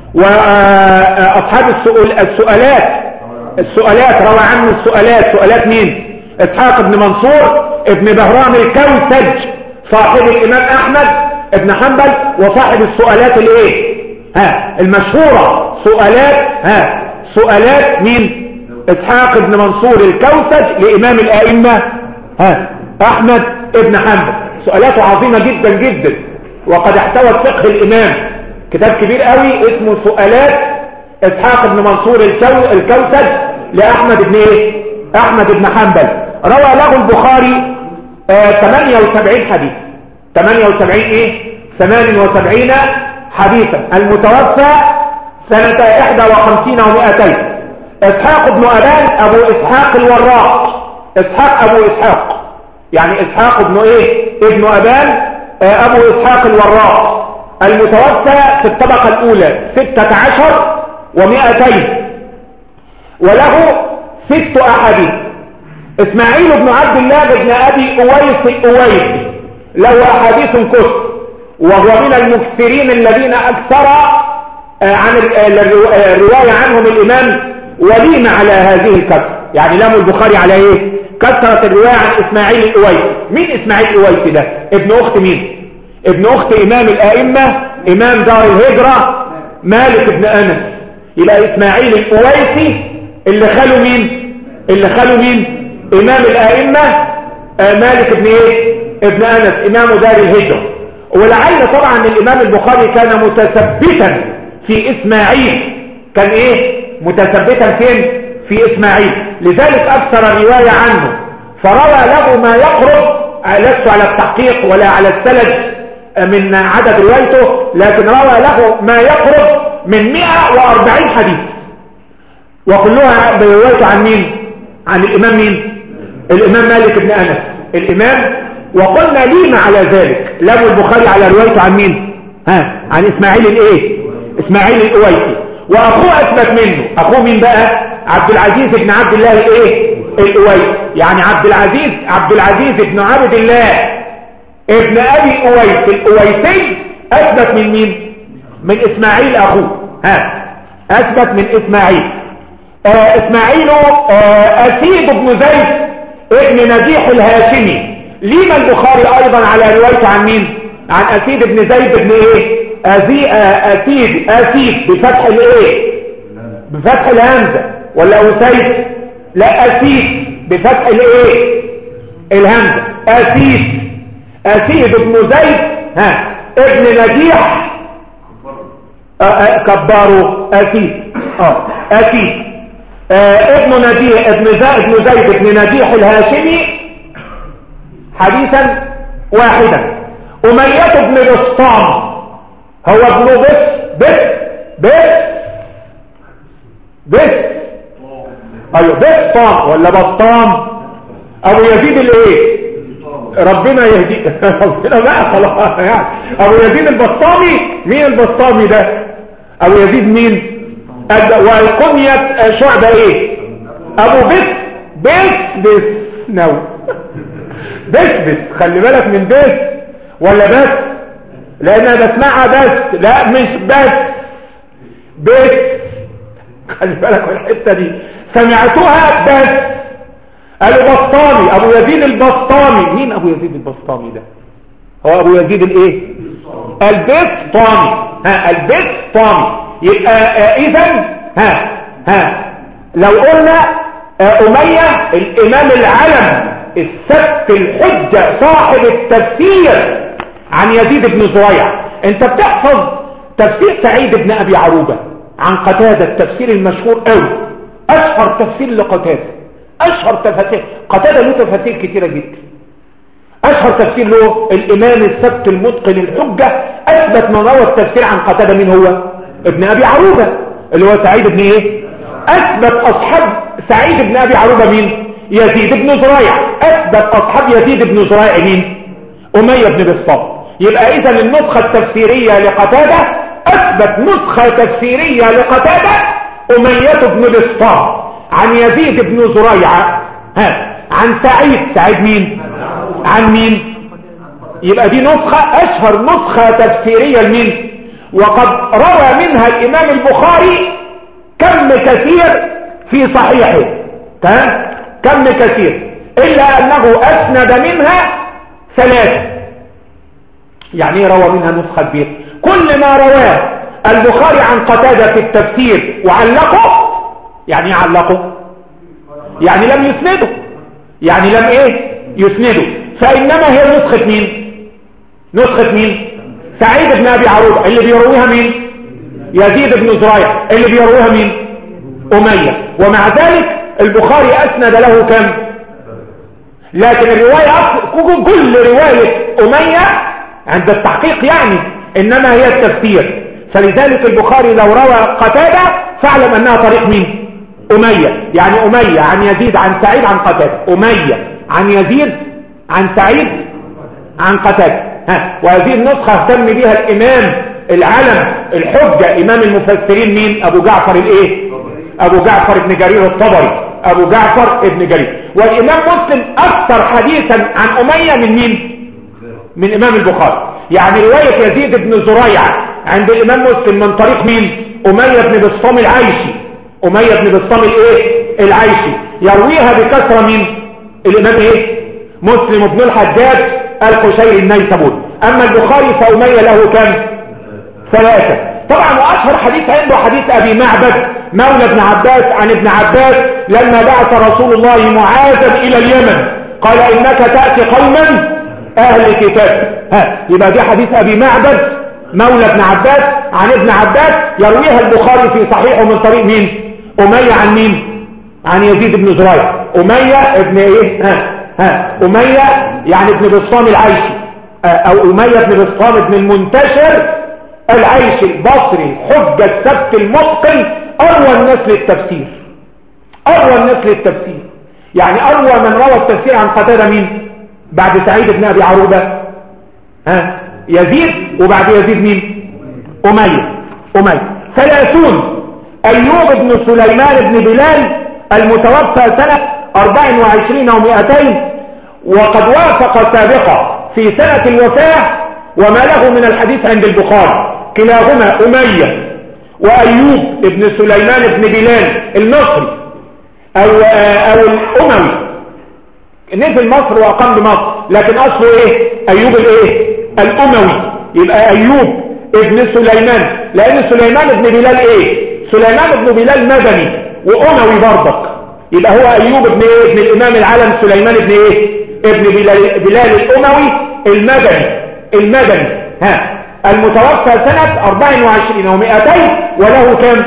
وأصحاب السؤال السؤالات السؤالات روى عنه السؤالات سؤالات مين إسحاق بن منصور ابن بهرام الكوسج صاحب الإمام أحمد ابن حنبل وصاحب السؤالات الايه ها المشهورة سؤالات ها سؤالات مين اسحاق بن منصور الكوسج لامام الائمة ها احمد ابن حنبل سؤالاته عظيمة جدا جدا وقد احتوت فقه الامام كتاب كبير قوي اسمه سؤالات اسحاق بن منصور الكوسج لاحمد بن ايه احمد بن حنبل روى له البخاري آه 78 حديث 78 ايه 78 حديثا المتوفى سنة 51 و200 اسحاق بن ابان ابو اسحاق الوراق اسحاق ابو اسحاق يعني اسحاق ابن ايه ابن ابان آه، ابو اسحاق الوراق المتوفى في الطبقة الاولى ستة عشر ومائتين وله ست احاديث اسماعيل بن عبد الله بن ابي اويس اويس له احاديث كثر وهو من المكثرين الذين اكثر آه، عن آه، الرواية عنهم الامام وليم على هذه الكثرة يعني لام البخاري على ايه كثرة الرواية عن اسماعيل الاويس مين اسماعيل الاويس ده ابن اخت مين ابن اخت امام الائمة امام دار الهجرة مالك ابن انس يبقى اسماعيل الاويسي اللي خلوا مين اللي خلوا مين امام الائمة آه، مالك ابن ايه ابن انس امام دار الهجرة ولعل طبعا الامام البخاري كان متثبتا في اسماعيل كان ايه متثبتا فين في إسماعيل لذلك أكثر الرواية عنه فروى له ما يقرب لست على التحقيق ولا على السند من عدد روايته لكن روى له ما يقرب من 140 حديث وكلها بروايته عن مين عن الإمام مين الإمام مالك بن أنس الإمام وقلنا لينا على ذلك لم البخاري على روايته عن مين ها عن إسماعيل الإيه إسماعيل الأويسي وأخوه أثبت منه أخوه مين بقى عبد العزيز بن عبد الله الايه الاويس يعني عبد العزيز عبد العزيز بن عبد الله ابن ابي اويس الاويسي اثبت من مين من اسماعيل اخوه ها اثبت من اسماعيل آه اسماعيل آه اسيد بن زيد ابن نجيح الهاشمي لما البخاري ايضا على روايته عن مين عن اسيد بن زيد بن ايه أزي آه اسيد اسيد بفتح الايه بفتح الهمزه ولا أسيد لا أسيد بفتح الايه الهمزة أسيد أسيد ابن زيد ها ابن نجيح آه، آه، كباره أسيد اه أسيد آه ابن نجيح ابن زيد ابن زيد ابن نجيح الهاشمي حديثا واحدا أمية بن بسطام هو ابن بس بس بس بس ايوه بسطام ولا بسطام ابو يزيد الايه ربنا يهدي ربنا بقى خلاص يعني ابو يزيد البسطامي مين البسطامي ده ابو يزيد مين والقنية شعبة ايه ابو بس بس بس نو بس بس خلي بالك من بس ولا بس لان انا بسمعها بس لا مش بس بس خلي بالك من الحته دي سمعتها بس البسطامي ابو يزيد البسطامي مين ابو يزيد البسطامي ده هو ابو يزيد الايه البسطامي ها البسطامي يبقى آه اذا ها ها لو قلنا آه اميه الامام العلم السبت الحجه صاحب التفسير عن يزيد بن زريع انت بتحفظ تفسير سعيد بن ابي عروبه عن قتاده التفسير المشهور قوي اشهر تفسير لقتادة اشهر تفسير قتادة له تفاسير كتيرة جدا اشهر تفسير له الامام السبت المتقن الحجة اثبت من روى التفسير عن قتادة مين هو ابن ابي عروبة اللي هو سعيد بن ايه اثبت اصحاب سعيد بن ابي عروبة مين يزيد بن زريع اثبت اصحاب يزيد بن زريع مين امية بن بسطام يبقى اذا النسخة التفسيرية لقتادة اثبت نسخة تفسيرية لقتادة أمية بن بسطام عن يزيد بن زريعة ها عن سعيد سعيد مين عن مين يبقى دي نسخة أشهر نسخة تفسيرية لمين وقد روى منها الإمام البخاري كم كثير في صحيحه تمام كم كثير إلا أنه أسند منها ثلاثة يعني إيه روى منها نسخة كبيرة كل ما رواه البخاري عن قتادة في التفسير وعلقه يعني ايه علقه يعني لم يسنده يعني لم ايه يسنده فانما هي نسخة مين نسخة مين سعيد بن ابي عروبة اللي بيرويها مين يزيد بن زريع اللي بيرويها مين امية ومع ذلك البخاري اسند له كم لكن الرواية كل رواية امية عند التحقيق يعني انما هي التفسير فلذلك البخاري لو روى قتادة فاعلم انها طريق مين امية يعني امية عن يزيد عن سعيد عن قتادة امية عن يزيد عن سعيد عن قتادة ها وهذه النسخة اهتم بها الامام العلم الحجة امام المفسرين مين ابو جعفر الايه ابو جعفر ابن جرير الطبري ابو جعفر ابن جرير والامام مسلم اكثر حديثا عن امية من مين من امام البخاري يعني رواية يزيد بن زريع عند الامام مسلم من طريق مين امية بن بسطام العيشي امية بن بسطام الايه العيشي يرويها بكثرة مين الامام ايه مسلم بن الحجاج القشيري النيسابوري اما البخاري فامية له كم ثلاثة طبعا واشهر حديث عنده حديث ابي معبد مولى ابن عباس عن ابن عباس لما بعث رسول الله معاذا الى اليمن قال انك تأتي قوما اهل كتاب ها يبقى دي حديث ابي معبد مولى ابن عباس عن ابن عباس يرويها البخاري في صحيحه من طريق مين امية عن مين عن يزيد بن زريع امية ابن ايه ها ها امية يعني ابن بسطام العيشي او امية ابن بسطام ابن المنتشر العيشي البصري حجة السبت المتقن اروى الناس للتفسير اروى الناس للتفسير يعني اروى من روى التفسير عن قتادة مين بعد سعيد بن ابي عروبة ها يزيد وبعد يزيد مين امية امية ثلاثون ايوب بن سليمان بن بلال المتوفى سنة 24 و200 وقد وافق سابقا في سنة الوفاة وما له من الحديث عند البخاري كلاهما أمية وأيوب بن سليمان بن بلال المصري أو, أو الأموي نزل مصر وأقام بمصر لكن أصله إيه أيوب الإيه الأموي يبقى أيوب ابن سليمان لأن سليمان ابن بلال إيه سليمان ابن بلال مدني وأموي برضك يبقى هو أيوب ابن إيه ابن الإمام العالم سليمان ابن إيه ابن بلال, بلال الأموي المدني المدني ها المتوفى سنة 24 و200 وله كم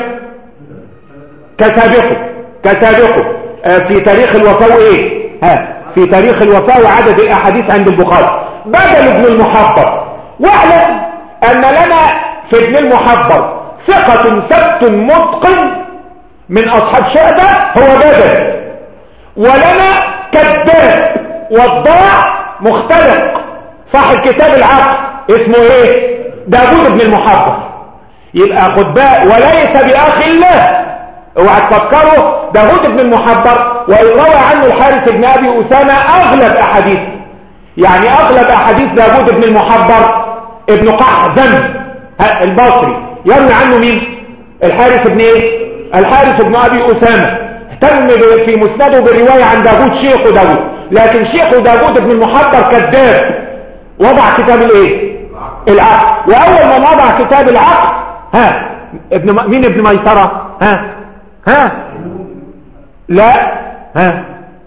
كسابقه كسابقه آه في تاريخ الوفاة ايه ها في تاريخ الوفاة وعدد الاحاديث عند البخاري بدل ابن المحبر واعلم ان لنا في ابن المحبر ثقة ثبت متقن من اصحاب شعبة هو بدل ولنا كذاب وضاع مختلق صاحب كتاب العقل اسمه ايه داود بن المحبر يبقى خد بقى وليس باخ الله اوعى تفكروا داود بن المحبر وروى عنه الحارث بن ابي اسامه اغلب احاديث يعني اغلب احاديث داود بن المحبر ابن قحزم البصري يروي عنه مين الحارث بن ايه الحارث بن ابي اسامه اهتم في مسنده بالروايه عن داود شيخ داود لكن شيخ داود بن المحبر كذاب وضع كتاب الايه العقل واول ما وضع كتاب العقل ها ابن م... مين ابن ميسره ها ها لا ها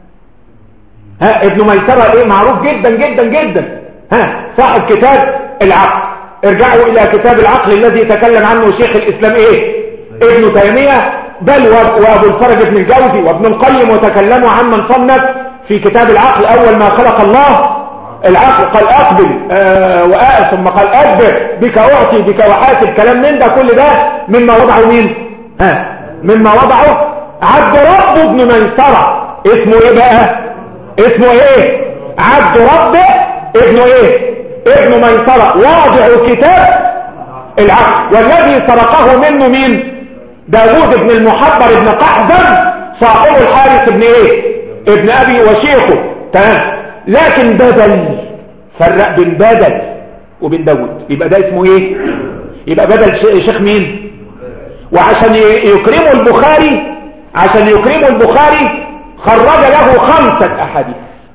ها ابن ميسره ايه معروف جدا جدا جدا ها صاحب كتاب العقل ارجعوا الى كتاب العقل الذي تكلم عنه شيخ الاسلام ايه ابن تيميه بل وابو الفرج ابن الجوزي وابن القيم وتكلموا عن من صنف في كتاب العقل اول ما خلق الله العقل قال اقبل آه وآل ثم قال ادبر بك اعطي بك وحاسب كلام من ده كل ده مما وضعه مين ها مما وضعه عبد رب ابن ميسرة اسمه ايه بقى اسمه ايه عبد رب ابن ايه ابن ميسرة واضع كتاب العقل والذي سرقه منه مين داود بن المحبر ابن قحزم صاحب الحارث ابن ايه ابن ابي وشيخه تمام لكن بدل فرق بين بدل وبين داود يبقى ده اسمه ايه يبقى بدل شيخ مين وعشان يكرموا البخاري عشان يكرموا البخاري خرج له خمسة احاديث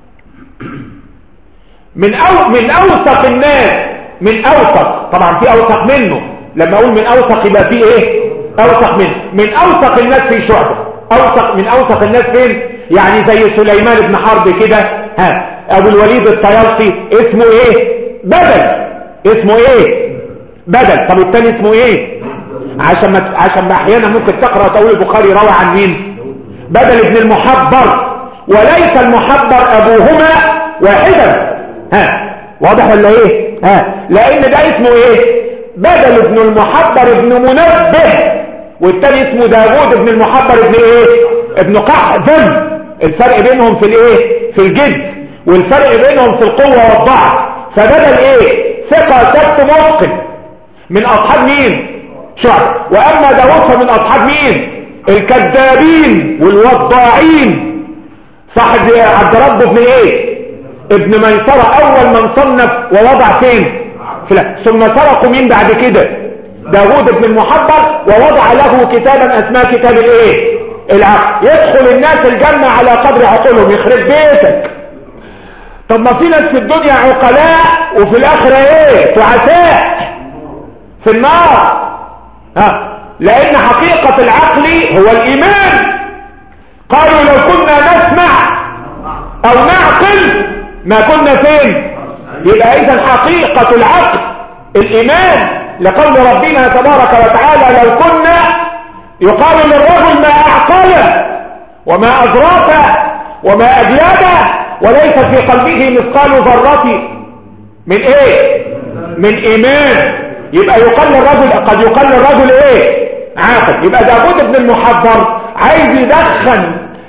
من أو من اوثق الناس من اوثق طبعا في اوثق منه لما اقول من اوثق يبقى في ايه اوثق منه من اوثق الناس في شعبه اوثق من اوثق الناس فين يعني زي سليمان بن حرب كده ها ابو الوليد الطيالسي اسمه ايه بدل اسمه ايه بدل طب الثاني اسمه ايه عشان ما عشان احيانا ممكن تقرا تقول البخاري روى عن مين بدل ابن المحبر وليس المحبر ابوهما واحدا ها واضح ولا ايه ها لان ده اسمه ايه بدل ابن المحبر ابن منبه والتاني اسمه داوود ابن المحبر ابن ايه ابن قحزم الفرق بينهم في الايه في الجد والفرق بينهم في القوة والضعف فبدل ايه ثقة ثبت متقن من اصحاب مين شعب واما داوود فمن اصحاب مين الكذابين والوضاعين صاحب عبد رب ابن ايه ابن ميسرة اول من صنف ووضع فين فلا. ثم سرقوا مين بعد كده داوود ابن المحبر ووضع له كتابا اسماه كتاب الايه العقل يدخل الناس الجنة على قدر عقولهم يخرب بيتك طب ما في ناس في الدنيا عقلاء وفي الاخرة ايه تعساء في النار ها لان حقيقة العقل هو الايمان قالوا لو كنا نسمع او نعقل ما كنا فين يبقى اذا حقيقة العقل الايمان لقول ربنا تبارك وتعالى لو كنا يقال للرجل ما اعقله وما ادراك وما اجياده وليس في قلبه مثقال ذرة من ايه من ايمان يبقى يقال للرجل قد يقال للرجل ايه عاقل يبقى داود بن المحضر عايز يدخن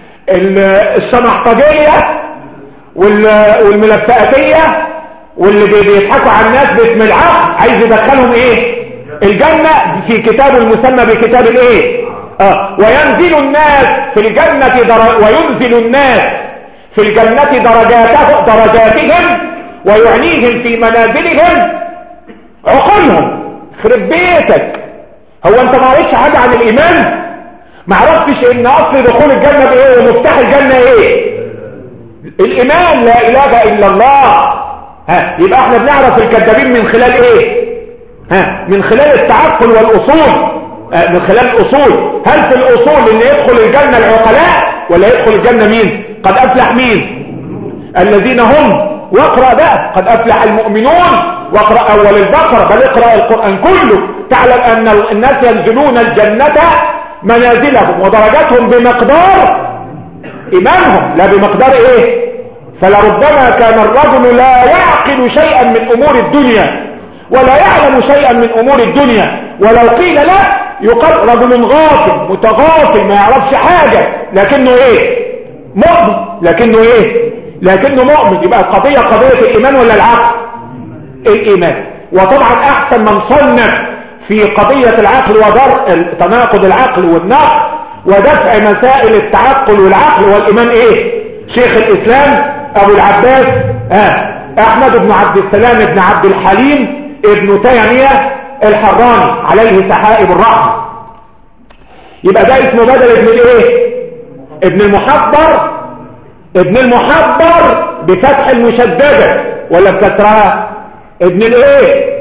السمحطجية والملفقاتية واللي بيضحكوا على الناس باسم العقل عايز يدخلهم ايه الجنة في كتاب المسمى بكتاب الايه اه وينزل الناس في الجنة در... وينزل الناس في الجنة درجاته درجاتهم ويعنيهم في منازلهم عقلهم خرب بيتك هو انت ما عرفتش حاجة عن الايمان ما عرفتش ان اصل دخول الجنة بايه ومفتاح الجنة ايه الايمان لا اله الا الله ها يبقى احنا بنعرف الكذابين من خلال ايه ها من خلال التعقل والاصول اه من خلال الاصول هل في الاصول ان يدخل الجنة العقلاء ولا يدخل الجنة مين قد افلح مين الذين هم واقرأ بقى قد افلح المؤمنون واقرأ اول البقرة بل اقرأ القرآن كله تعلم ان الناس ينزلون الجنة منازلهم ودرجاتهم بمقدار ايمانهم لا بمقدار ايه فلربما كان الرجل لا يعقل شيئا من امور الدنيا ولا يعلم شيئا من امور الدنيا ولو قيل له يقال رجل غافل متغافل ما يعرفش حاجة لكنه ايه مؤمن لكنه ايه لكنه مؤمن يبقى القضية قضية الايمان ولا العقل الايمان وطبعا احسن من صنف في قضية العقل ودرء تناقض العقل والنقل ودفع مسائل التعقل والعقل والايمان ايه شيخ الاسلام ابو العباس آه احمد بن عبد السلام بن عبد الحليم ابن تيمية الحراني عليه سحائب الرحمة يبقى ده اسمه بدل ابن الايه ابن المحبر ابن المحبر بفتح المشددة ولا بكسرها ابن الايه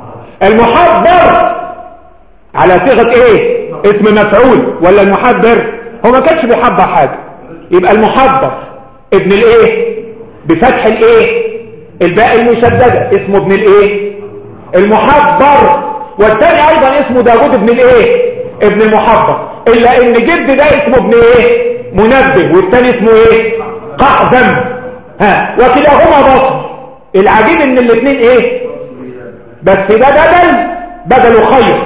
المحبر على صيغة ايه اسم مفعول ولا المحبر هو ما كانش بيحبر حاجة يبقى المحبر ابن الايه بفتح الايه الباء المشددة اسمه ابن الايه المحبر والثاني ايضا اسمه داود ابن الايه ابن المحبر الا ان جد ده اسمه ابن ايه منبه والثاني اسمه ايه قحزم ها وكلاهما بصر العجيب ان الاثنين ايه بس ده بدل بدل خير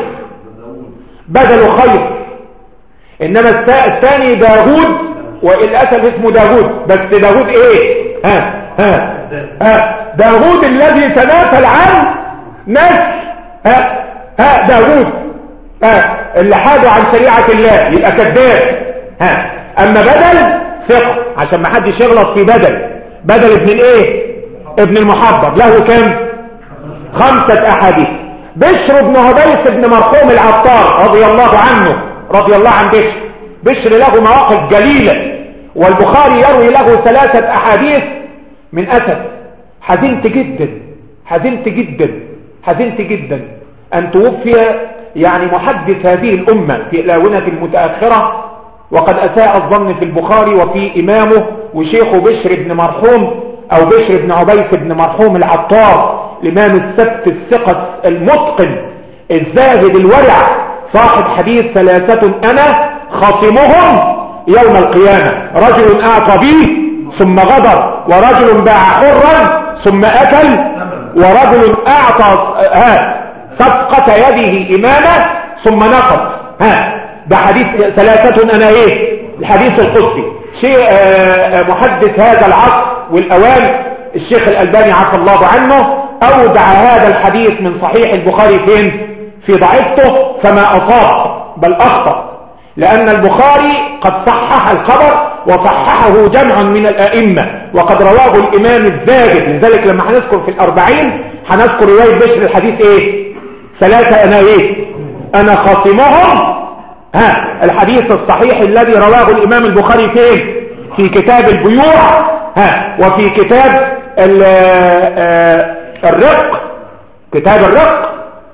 بدل خير انما الثاني داود والاسف اسمه داود بس داود ايه ها ها ها داود الذي تنافل عن نفس ها ها داود ها اللي حادوا عن شريعة الله يبقى كذاب ها اما بدل ثقة عشان ما حدش يغلط في بدل بدل ابن الايه ابن المحبب له كم خمسة احاديث بشر بن هبيس بن مرحوم العطار رضي الله عنه رضي الله عن بشر بشر له مواقف جليلة والبخاري يروي له ثلاثة احاديث من اسد حزنت جدا حزنت جدا حزنت جدا ان توفي يعني محدث هذه الامة في الاونة المتأخرة وقد اساء الظن في البخاري وفي امامه وشيخه بشر بن مرحوم او بشر بن عبيس بن مرحوم العطار الامام السبت الثقة المتقن الزاهد الورع صاحب حديث ثلاثة انا خصمهم يوم القيامة رجل اعطى به ثم غدر ورجل باع حرا ثم اكل ورجل اعطى ها صفقة يده امامه ثم نقض ها ده حديث ثلاثة انا ايه الحديث القدسي شيء آه، محدث هذا العصر والاوان الشيخ الالباني عفى الله عنه اودع هذا الحديث من صحيح البخاري فين في ضعفته فما اصاب بل اخطأ لان البخاري قد صحح الخبر وصححه جمع من الائمة وقد رواه الامام الزاجد لذلك لما هنذكر في الاربعين هنذكر رواية بشر الحديث ايه ثلاثة انا ايه انا خاصمهم ها الحديث الصحيح الذي رواه الامام البخاري فين في كتاب البيوع ها وفي كتاب آه، الرق كتاب الرق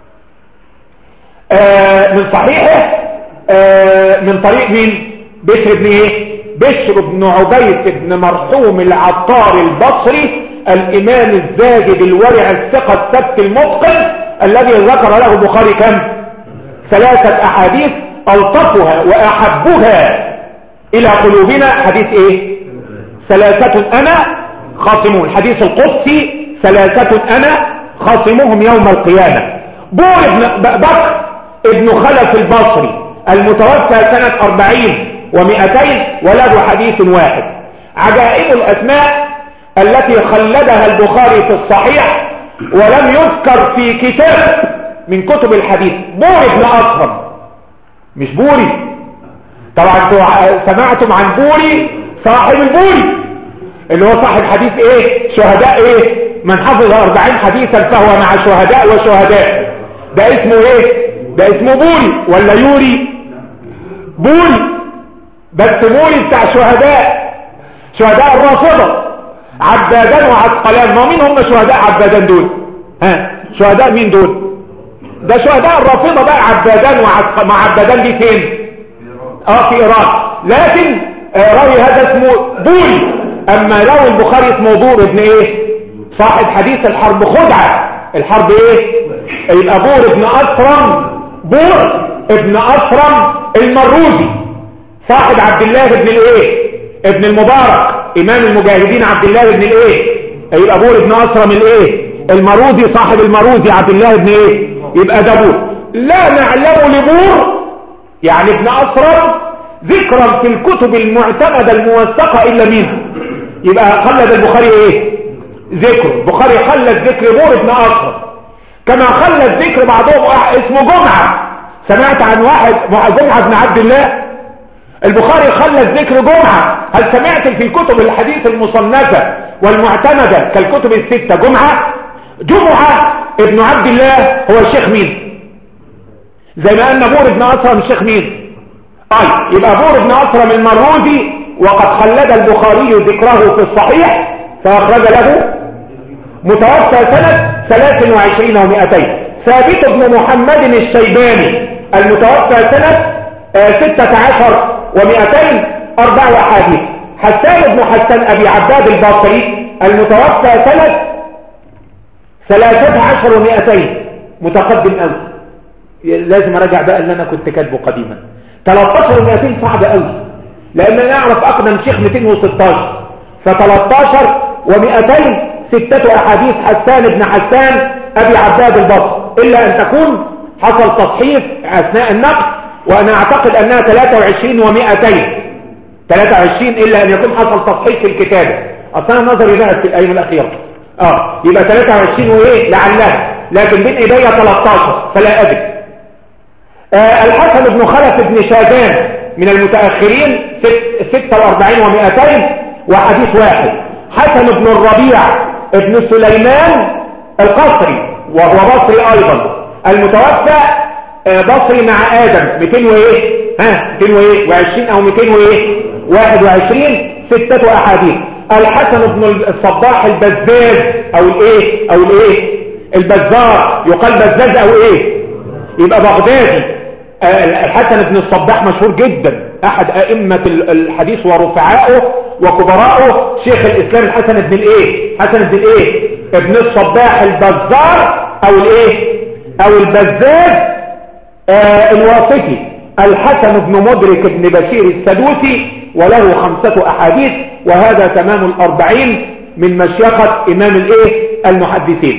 آه، من صحيحه آه، من طريق مين بشر بن ايه بشر بن عبيد بن مرحوم العطار البصري الامام الزاجد الورع الثقة الثبت المتقن الذي ذكر له البخاري كم ثلاثة احاديث الطفها واحبها الى قلوبنا حديث ايه ثلاثة انا خاصمون الحديث القدسي ثلاثة انا خاصمهم يوم القيامة بور ابن بكر ابن خلف البصري المتوفى سنة أربعين ومئتين وله حديث واحد عجائب الأسماء التي خلدها البخاري في الصحيح ولم يذكر في كتاب من كتب الحديث بور ابن أصفر مش بوري طبعا سمعتم عن بوري صاحب البوري اللي هو صاحب حديث ايه شهداء ايه من حفظ أربعين حديثا فهو مع شهداء وشهداء ده اسمه ايه ده اسمه بوري ولا يوري بوري بس بوري بتاع شهداء شهداء الرافضة عبادان وعسقلان ما مين هم شهداء عبادان دول ها شهداء مين دول ده شهداء الرافضة بقى عبادان وعسقلان مع عبادان دي فين اه في ايران لكن آه رأي هذا اسمه بوري اما لو البخاري اسمه بور ابن ايه صاحب حديث الحرب خدعة الحرب ايه يبقى بور ابن اكرم بور ابن أسرم المروزي صاحب عبد الله ابن الايه ابن المبارك امام المجاهدين عبد الله ابن الايه يبقى بور ابن أسرم الايه المروزي صاحب المروزي عبد الله ابن ايه يبقى ده بور لا نعلم لبور يعني ابن أسرم ذكرا في الكتب المعتمدة الموثقة إلا منها يبقى خلد البخاري ايه ذكر البخاري خلد ذكر بور ابن أسرم كما خلد ذكر بعضهم اسمه جمعة سمعت عن واحد جمعة بن عبد الله البخاري خلى ذكر جمعة هل سمعت في كتب الحديث المصنفة والمعتمدة كالكتب الستة جمعة جمعة ابن عبد الله هو الشيخ مين زي ما أن بور ابن أسرم الشيخ مين أي يبقى بور ابن أسرم المروزي وقد خلد البخاري ذكره في الصحيح فأخرج له متوفى سنة 23 و200 ثابت بن محمد الشيباني المتوفى سنة آه، ستة عشر ومئتين أربع أحاديث حسان بن حسان أبي عباد الباطري المتوفى سنة ثلاثة عشر ومئتين متقدم أوي لازم أراجع بقى اللي أنا كنت كاتبه قديما 13 ومئتين صعب أوي لأن أنا أعرف أقدم شيخ 216 ف13 و200 ستة أحاديث حسان بن حسان أبي عباد البصر إلا أن تكون حصل تصحيف أثناء النقد وأنا أعتقد أنها 23 و200 23 إلا أن يكون حصل تصحيف في الكتابة أصلا نظري ذهب في الأيام الأخيرة آه يبقى 23 وإيه لعلها لكن بين إيديا 13 فلا أدري آه الحسن بن خلف بن شاذان من المتأخرين 46 و200 وحديث واحد حسن بن الربيع ابن سليمان القصري وهو بصري أيضا المتوفى آه، بصري مع آدم 200 وإيه ها 200 وإيه و20 أو 200 وإيه 21 ستة أحاديث الحسن بن الصباح البزاز أو الإيه أو الإيه البزار يقال بزاز أو إيه يبقى بغدادي آه، الحسن بن الصباح مشهور جدا أحد أئمة الحديث ورفعائه وكبراءه شيخ الإسلام الحسن بن الإيه حسن بن الإيه ابن الصباح البزار أو الإيه او البزاز آه الواسطي الحسن بن مدرك بن بشير السدوسي وله خمسة احاديث وهذا تمام الاربعين من مشيخة امام الايه المحدثين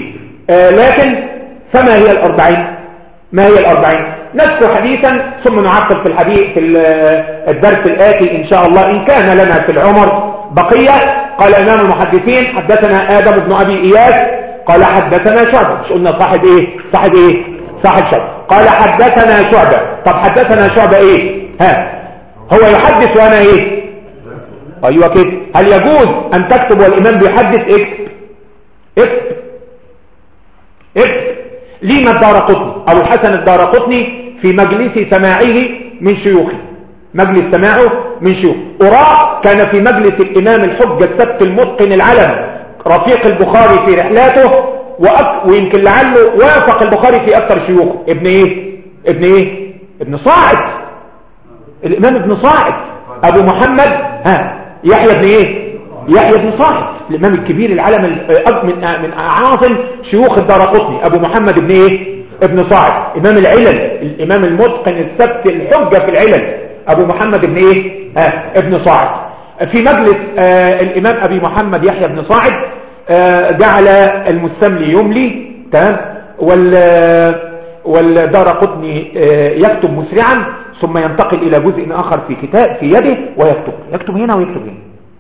آه لكن فما هي الأربعين ما هي الأربعين نذكر حديثا ثم نعقب في الحديث في الدرس الآتي إن شاء الله إن كان لنا في العمر بقية قال إمام المحدثين حدثنا آدم بن أبي إياس قال حدثنا شعبة مش قلنا صاحب إيه صاحب إيه صاحب شعبة قال حدثنا شعبة طب حدثنا شعبة إيه ها هو يحدث وأنا إيه أيوة كده هل يجوز أن تكتب والإمام بيحدث اكتب اكتب اكتب لما الدار قطني أو الحسن الدار قطني في مجلس سماعه من شيوخه مجلس سماعه من شيوخ أراء كان في مجلس الإمام الحجة السبت المتقن العلم رفيق البخاري في رحلاته وأك... ويمكن لعله وافق البخاري في أكثر شيوخه ابن إيه ابن إيه ابن صاعد الإمام ابن صاعد أبو محمد ها يحيى ابن إيه يحيى بن صاعد الإمام الكبير العلم من من أعاظم شيوخ الدارقطني أبو محمد ابن إيه ابن صاعد إمام العلل الإمام المتقن السبت الحجة في العلل أبو محمد بن إيه آه ابن صاعد في مجلس آه الإمام أبي محمد يحيى بن صاعد آه جعل المستملي يملي تمام وال والدار قطني آه يكتب مسرعا ثم ينتقل إلى جزء آخر في كتاب في يده ويكتب يكتب هنا ويكتب هنا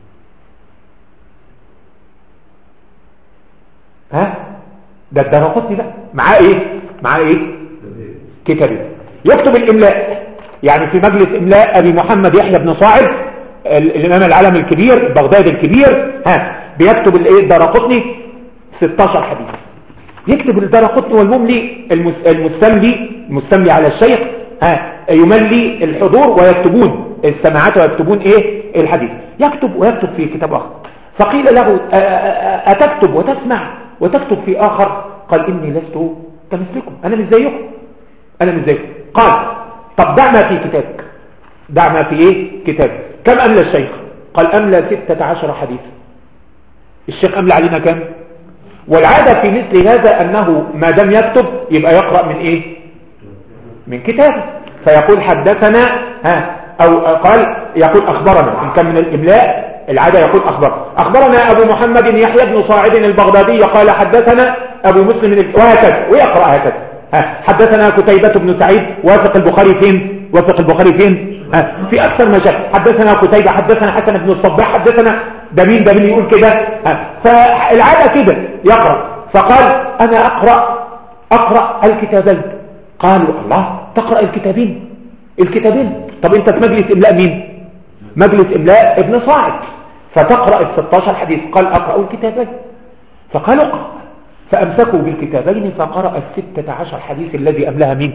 ها ده الدار قطني ده معاه ايه معاه ايه كتابه يكتب الاملاء يعني في مجلس إملاء أبي محمد يحيى بن صاعد الإمام العالم الكبير بغداد الكبير ها بيكتب الايه الدرقطني 16 حديث يكتب الدرقطني والمملي المستملي المستملي على الشيخ ها يملي الحضور ويكتبون السماعات ويكتبون ايه الحديث يكتب ويكتب في كتاب آخر فقيل له أتكتب وتسمع وتكتب في آخر قال إني لست كمثلكم أنا مش زيكم أنا مش زيكم قال طب دع ما في كتابك دع ما في ايه كتابك كم املى الشيخ قال املى ستة عشر حديثا الشيخ املى علينا كم والعادة في مثل هذا انه ما دام يكتب يبقى يقرأ من ايه من كتابه فيقول حدثنا ها او قال يقول اخبرنا ان كان من الاملاء العادة يقول أخبر أخبرنا أبو محمد يحيى بن صاعد البغدادي قال حدثنا أبو مسلم وهكذا ويقرأ هكذا حدثنا كتيبة بن سعيد وافق البخاري فين وافق البخاري فين في أكثر مجال حدثنا كتيبة حدثنا حسن بن الصباح حدثنا ده مين ده مين يقول كده فالعادة كده يقرأ فقال أنا أقرأ أقرأ الكتابين قالوا الله تقرأ الكتابين الكتابين طب انت في مجلس إملاء مين مجلس إملاء ابن صاعد فتقرأ ال 16 حديث قال أقرأ الكتابين فقالوا اقرأ فأمسكوا بالكتابين فقرأ الستة عشر حديث الذي أملها مين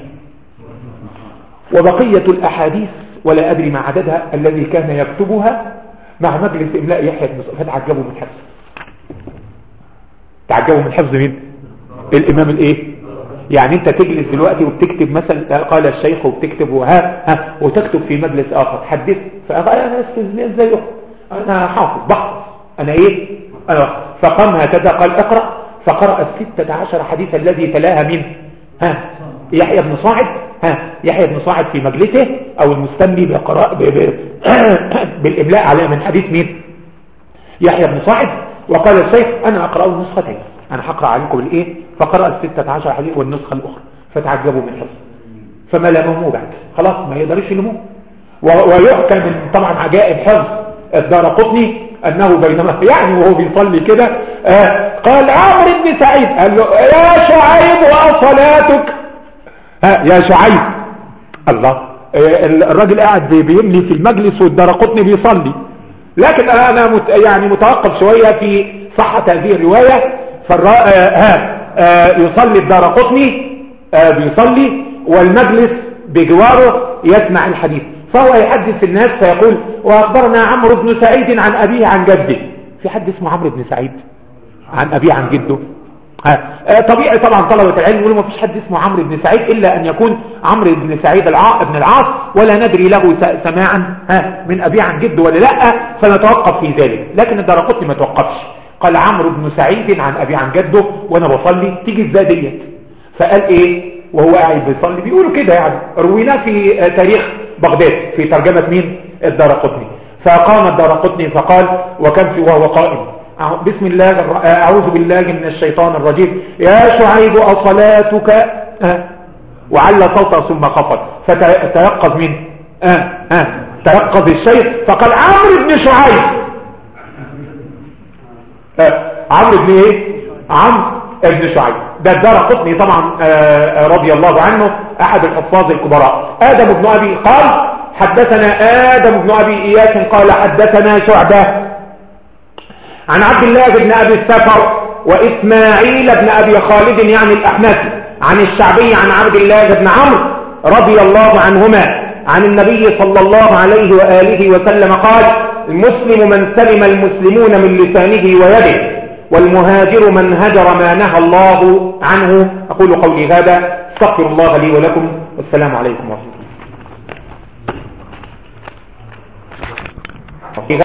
وبقية الأحاديث ولا أدري ما عددها الذي كان يكتبها مع مجلس إملاء يحيى بن فتعجبوا من حفظ تعجبوا من حفظ مين الإمام الإيه يعني انت تجلس دلوقتي وبتكتب مثلا قال الشيخ وبتكتب وها ها وتكتب في مجلس آخر حدث فقال انا استاذ زي انا حافظ بحفظ انا ايه انا فقام هكذا قال اقرأ فقرأ الستة عشر حديث الذي تلاها من ها يحيى بن صاعد ها يحيى بن صاعد في مجلسه او المستمي بقراء بالإملاء على من حديث مين يحيى بن صاعد وقال الشيخ انا اقرأ النسختين انا هقرأ عليكم الايه فقرأ الستة عشر حديث والنسخة الاخرى فتعجبوا من حفظ فما لموه بعد خلاص ما يقدرش يلموه ويحكى من طبعا عجائب حفظ الدار قطني أنه بينما يعني وهو بيصلي كده آه قال عمرو بن سعيد قال له يا شعيب وصلاتك ها يا شعيب الله آه الراجل قاعد بيملي في المجلس والدرقطني بيصلي لكن أنا مت يعني متوقف شوية في صحة هذه الرواية فالرا... آه ها آه يصلي الدرقطني آه بيصلي والمجلس بجواره يسمع الحديث فهو يحدث الناس فيقول وأخبرنا عمرو بن سعيد عن أبيه عن جده في حد اسمه عمرو بن سعيد عن أبيه عن جده ها. طبيعي طبعا طلبة العلم يقولوا ما فيش حد اسمه عمرو بن سعيد إلا أن يكون عمرو بن سعيد الع... بن العاص ولا ندري له سماعا ها من أبيه عن جده ولا لا فنتوقف في ذلك لكن الدرقطني ما توقفش قال عمرو بن سعيد عن أبيه عن جده وأنا بصلي تيجي ازاي ديت فقال إيه وهو قاعد بيصلي بيقولوا كده يعني رويناه في تاريخ بغداد في ترجمة مين الدار قطني فقام الدار قطني فقال وكم في وهو قائم بسم الله أعوذ بالله من الشيطان الرجيم يا شعيب أصلاتك أه وعلى صوته ثم خفض فتيقظ منه أه أه تيقظ الشيخ فقال عمرو بن شعيب أه عمرو بن ايه عمرو بن شعيب ده الدار قطني طبعا آه رضي الله عنه احد الحفاظ الكبراء ادم بن ابي قال حدثنا ادم بن ابي اياس قال حدثنا شعبه عن عبد الله بن ابي السفر واسماعيل بن ابي خالد يعني الاحنفي عن الشعبي عن عبد الله بن عمرو رضي الله عنهما عن النبي صلى الله عليه وآله وسلم قال المسلم من سلم المسلمون من لسانه ويده والمهاجر من هجر ما نهى الله عنه أقول قولي هذا استغفر الله لي ولكم والسلام عليكم ورحمة الله